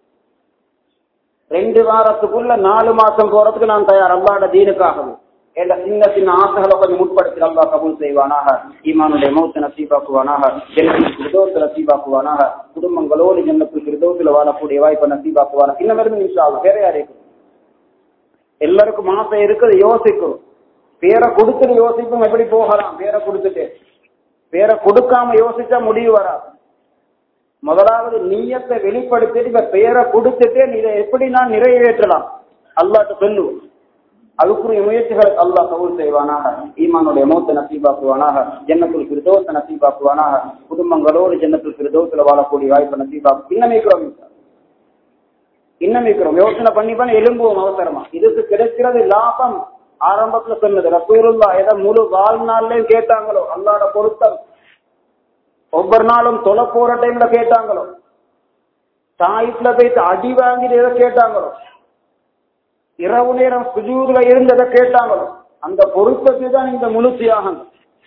ரெண்டு வாரத்துக்குள்ள நாலு மாசம் போறதுக்கு நான் தயார் அல்லாட தீனுக்காகவே என்ற சின்ன சின்ன ஆசைகளை கொஞ்சம் முற்படுத்தி அல்லா கபூல் செய்வானாக ஈமானுடைய மௌத்த நசீபாக்குவானாக ஜன்னத்தில் கிருதோத்து நசீபாக்குவானாக குடும்பங்களோடு ஜன்னத்தில் கிருதோத்துல வாழக்கூடிய வாய்ப்பை நசீபாக்குவானா இன்னும் இருந்து நிமிஷம் வேற யாரே எல்லாருக்கும் ஆசை இருக்குது யோசிக்கும் பேரை கொடுத்துட்டு யோசிக்கும் எப்படி போகலாம் பேரை கொடுத்துட்டு பேரை கொடுக்காம யோசிச்சா முடிவு வராது முதலாவது நீயத்தை வெளிப்படுத்திட்டு இப்ப பெயரை கொடுத்துட்டு இதை எப்படி நான் நிறைவேற்றலாம் அல்லாட்ட சொல்லுவோம் அதுக்குரிய முயற்சிகளை அல்லாஹ் கவுல் செய்வானாக ஈமானுடைய மௌத்த நசீபாக்குவானாக ஜன்னத்துல் பிரதோச நசீபாக்குவானாக குடும்பங்களோடு ஜன்னத்துல் பிரதோசில வாழக்கூடிய வாய்ப்பு நசீபாக்கு இன்னமிக்கிறோம் இன்னமிக்கிறோம் யோசனை பண்ணி பண்ணி எலும்புவோம் அவசரமா இதுக்கு கிடைக்கிறது லாபம் ஆரம்பத்துல சொன்னது ரசூருல்லா எதை முழு வாழ்நாள்லயும் கேட்டாங்களோ அல்லாட பொருத்தம் ஒவ்வொரு நாளும் தொலை போற டைம்ல கேட்டாங்களோ தாயிப்ல போயிட்டு அடி வாங்கி எதை கேட்டாங்களோ இரவு நேரம் சுஜூதுல இருந்ததை கேட்டாங்களோ அந்த பொருத்தத்தை தான் இந்த முழு தியாகம்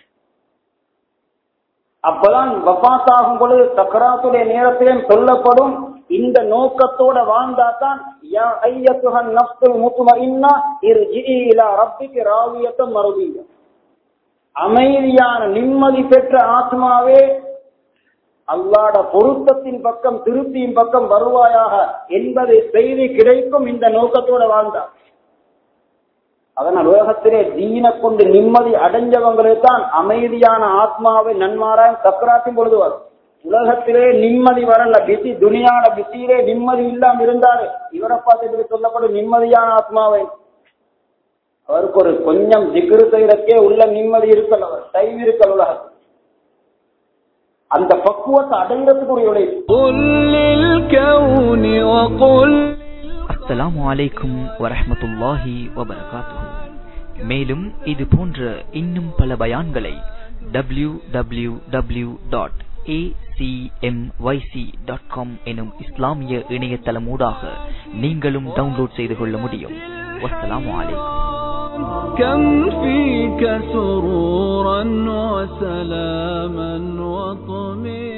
அப்பதான் வப்பாத்தாகும் பொழுது சக்கராத்துடைய நேரத்திலும் சொல்லப்படும் இந்த நோக்கத்தோட வாழ்ந்தாதான் யா ஐயத்துஹன் நஃப்துல் முத்மஇன்னா இர்ஜிஇ இலா ரப்பிக ராவியத்தன் மறுதியா அமைதியான நிம்மதி பெற்ற ஆத்மாவே அல்லாட பொருத்தத்தின் பக்கம் திருப்தியின் பக்கம் வருவாயாக என்பதை செய்தி கிடைக்கும் இந்த நோக்கத்தோட வாழ்ந்தார் அதனால் உலகத்திலே தீன கொண்டு நிம்மதி அடைஞ்சவங்களே தான் அமைதியான ஆத்மாவை நன்மாராயம் சக்கராத்தின் பொழுது வரும் உலகத்திலே நிம்மதி வரல பிசி துணியான பிசியிலே நிம்மதி இல்லாம இருந்தாரு இவரை பார்த்து இப்படி சொல்லப்படும் நிம்மதியான ஆத்மாவை அவருக்கு ஒரு கொஞ்சம் ஜிகிரு செய்யறக்கே உள்ள நிம்மதி இருக்கல் அவர் டைம் இருக்கல் உலகத்தில் அந்த பக்குவத்தை அடைகிறதுக்குரிய உழைப்பு قل للكون وقل அஸ்ஸலாமு அலைக்கும் வரஹ்மத்துல்லாஹி வபரகாத்துஹு மேலும் இது போன்ற இன்னும் பல பயான்களை W W W dot dot com எனும் இஸ்லாமிய இணையதளமூடாக நீங்களும் டவுன்லோட் செய்து கொள்ள முடியும் வஸ்ஸலாமு அலைக்கும் كم فيك سرورا وسلاما وطمئنا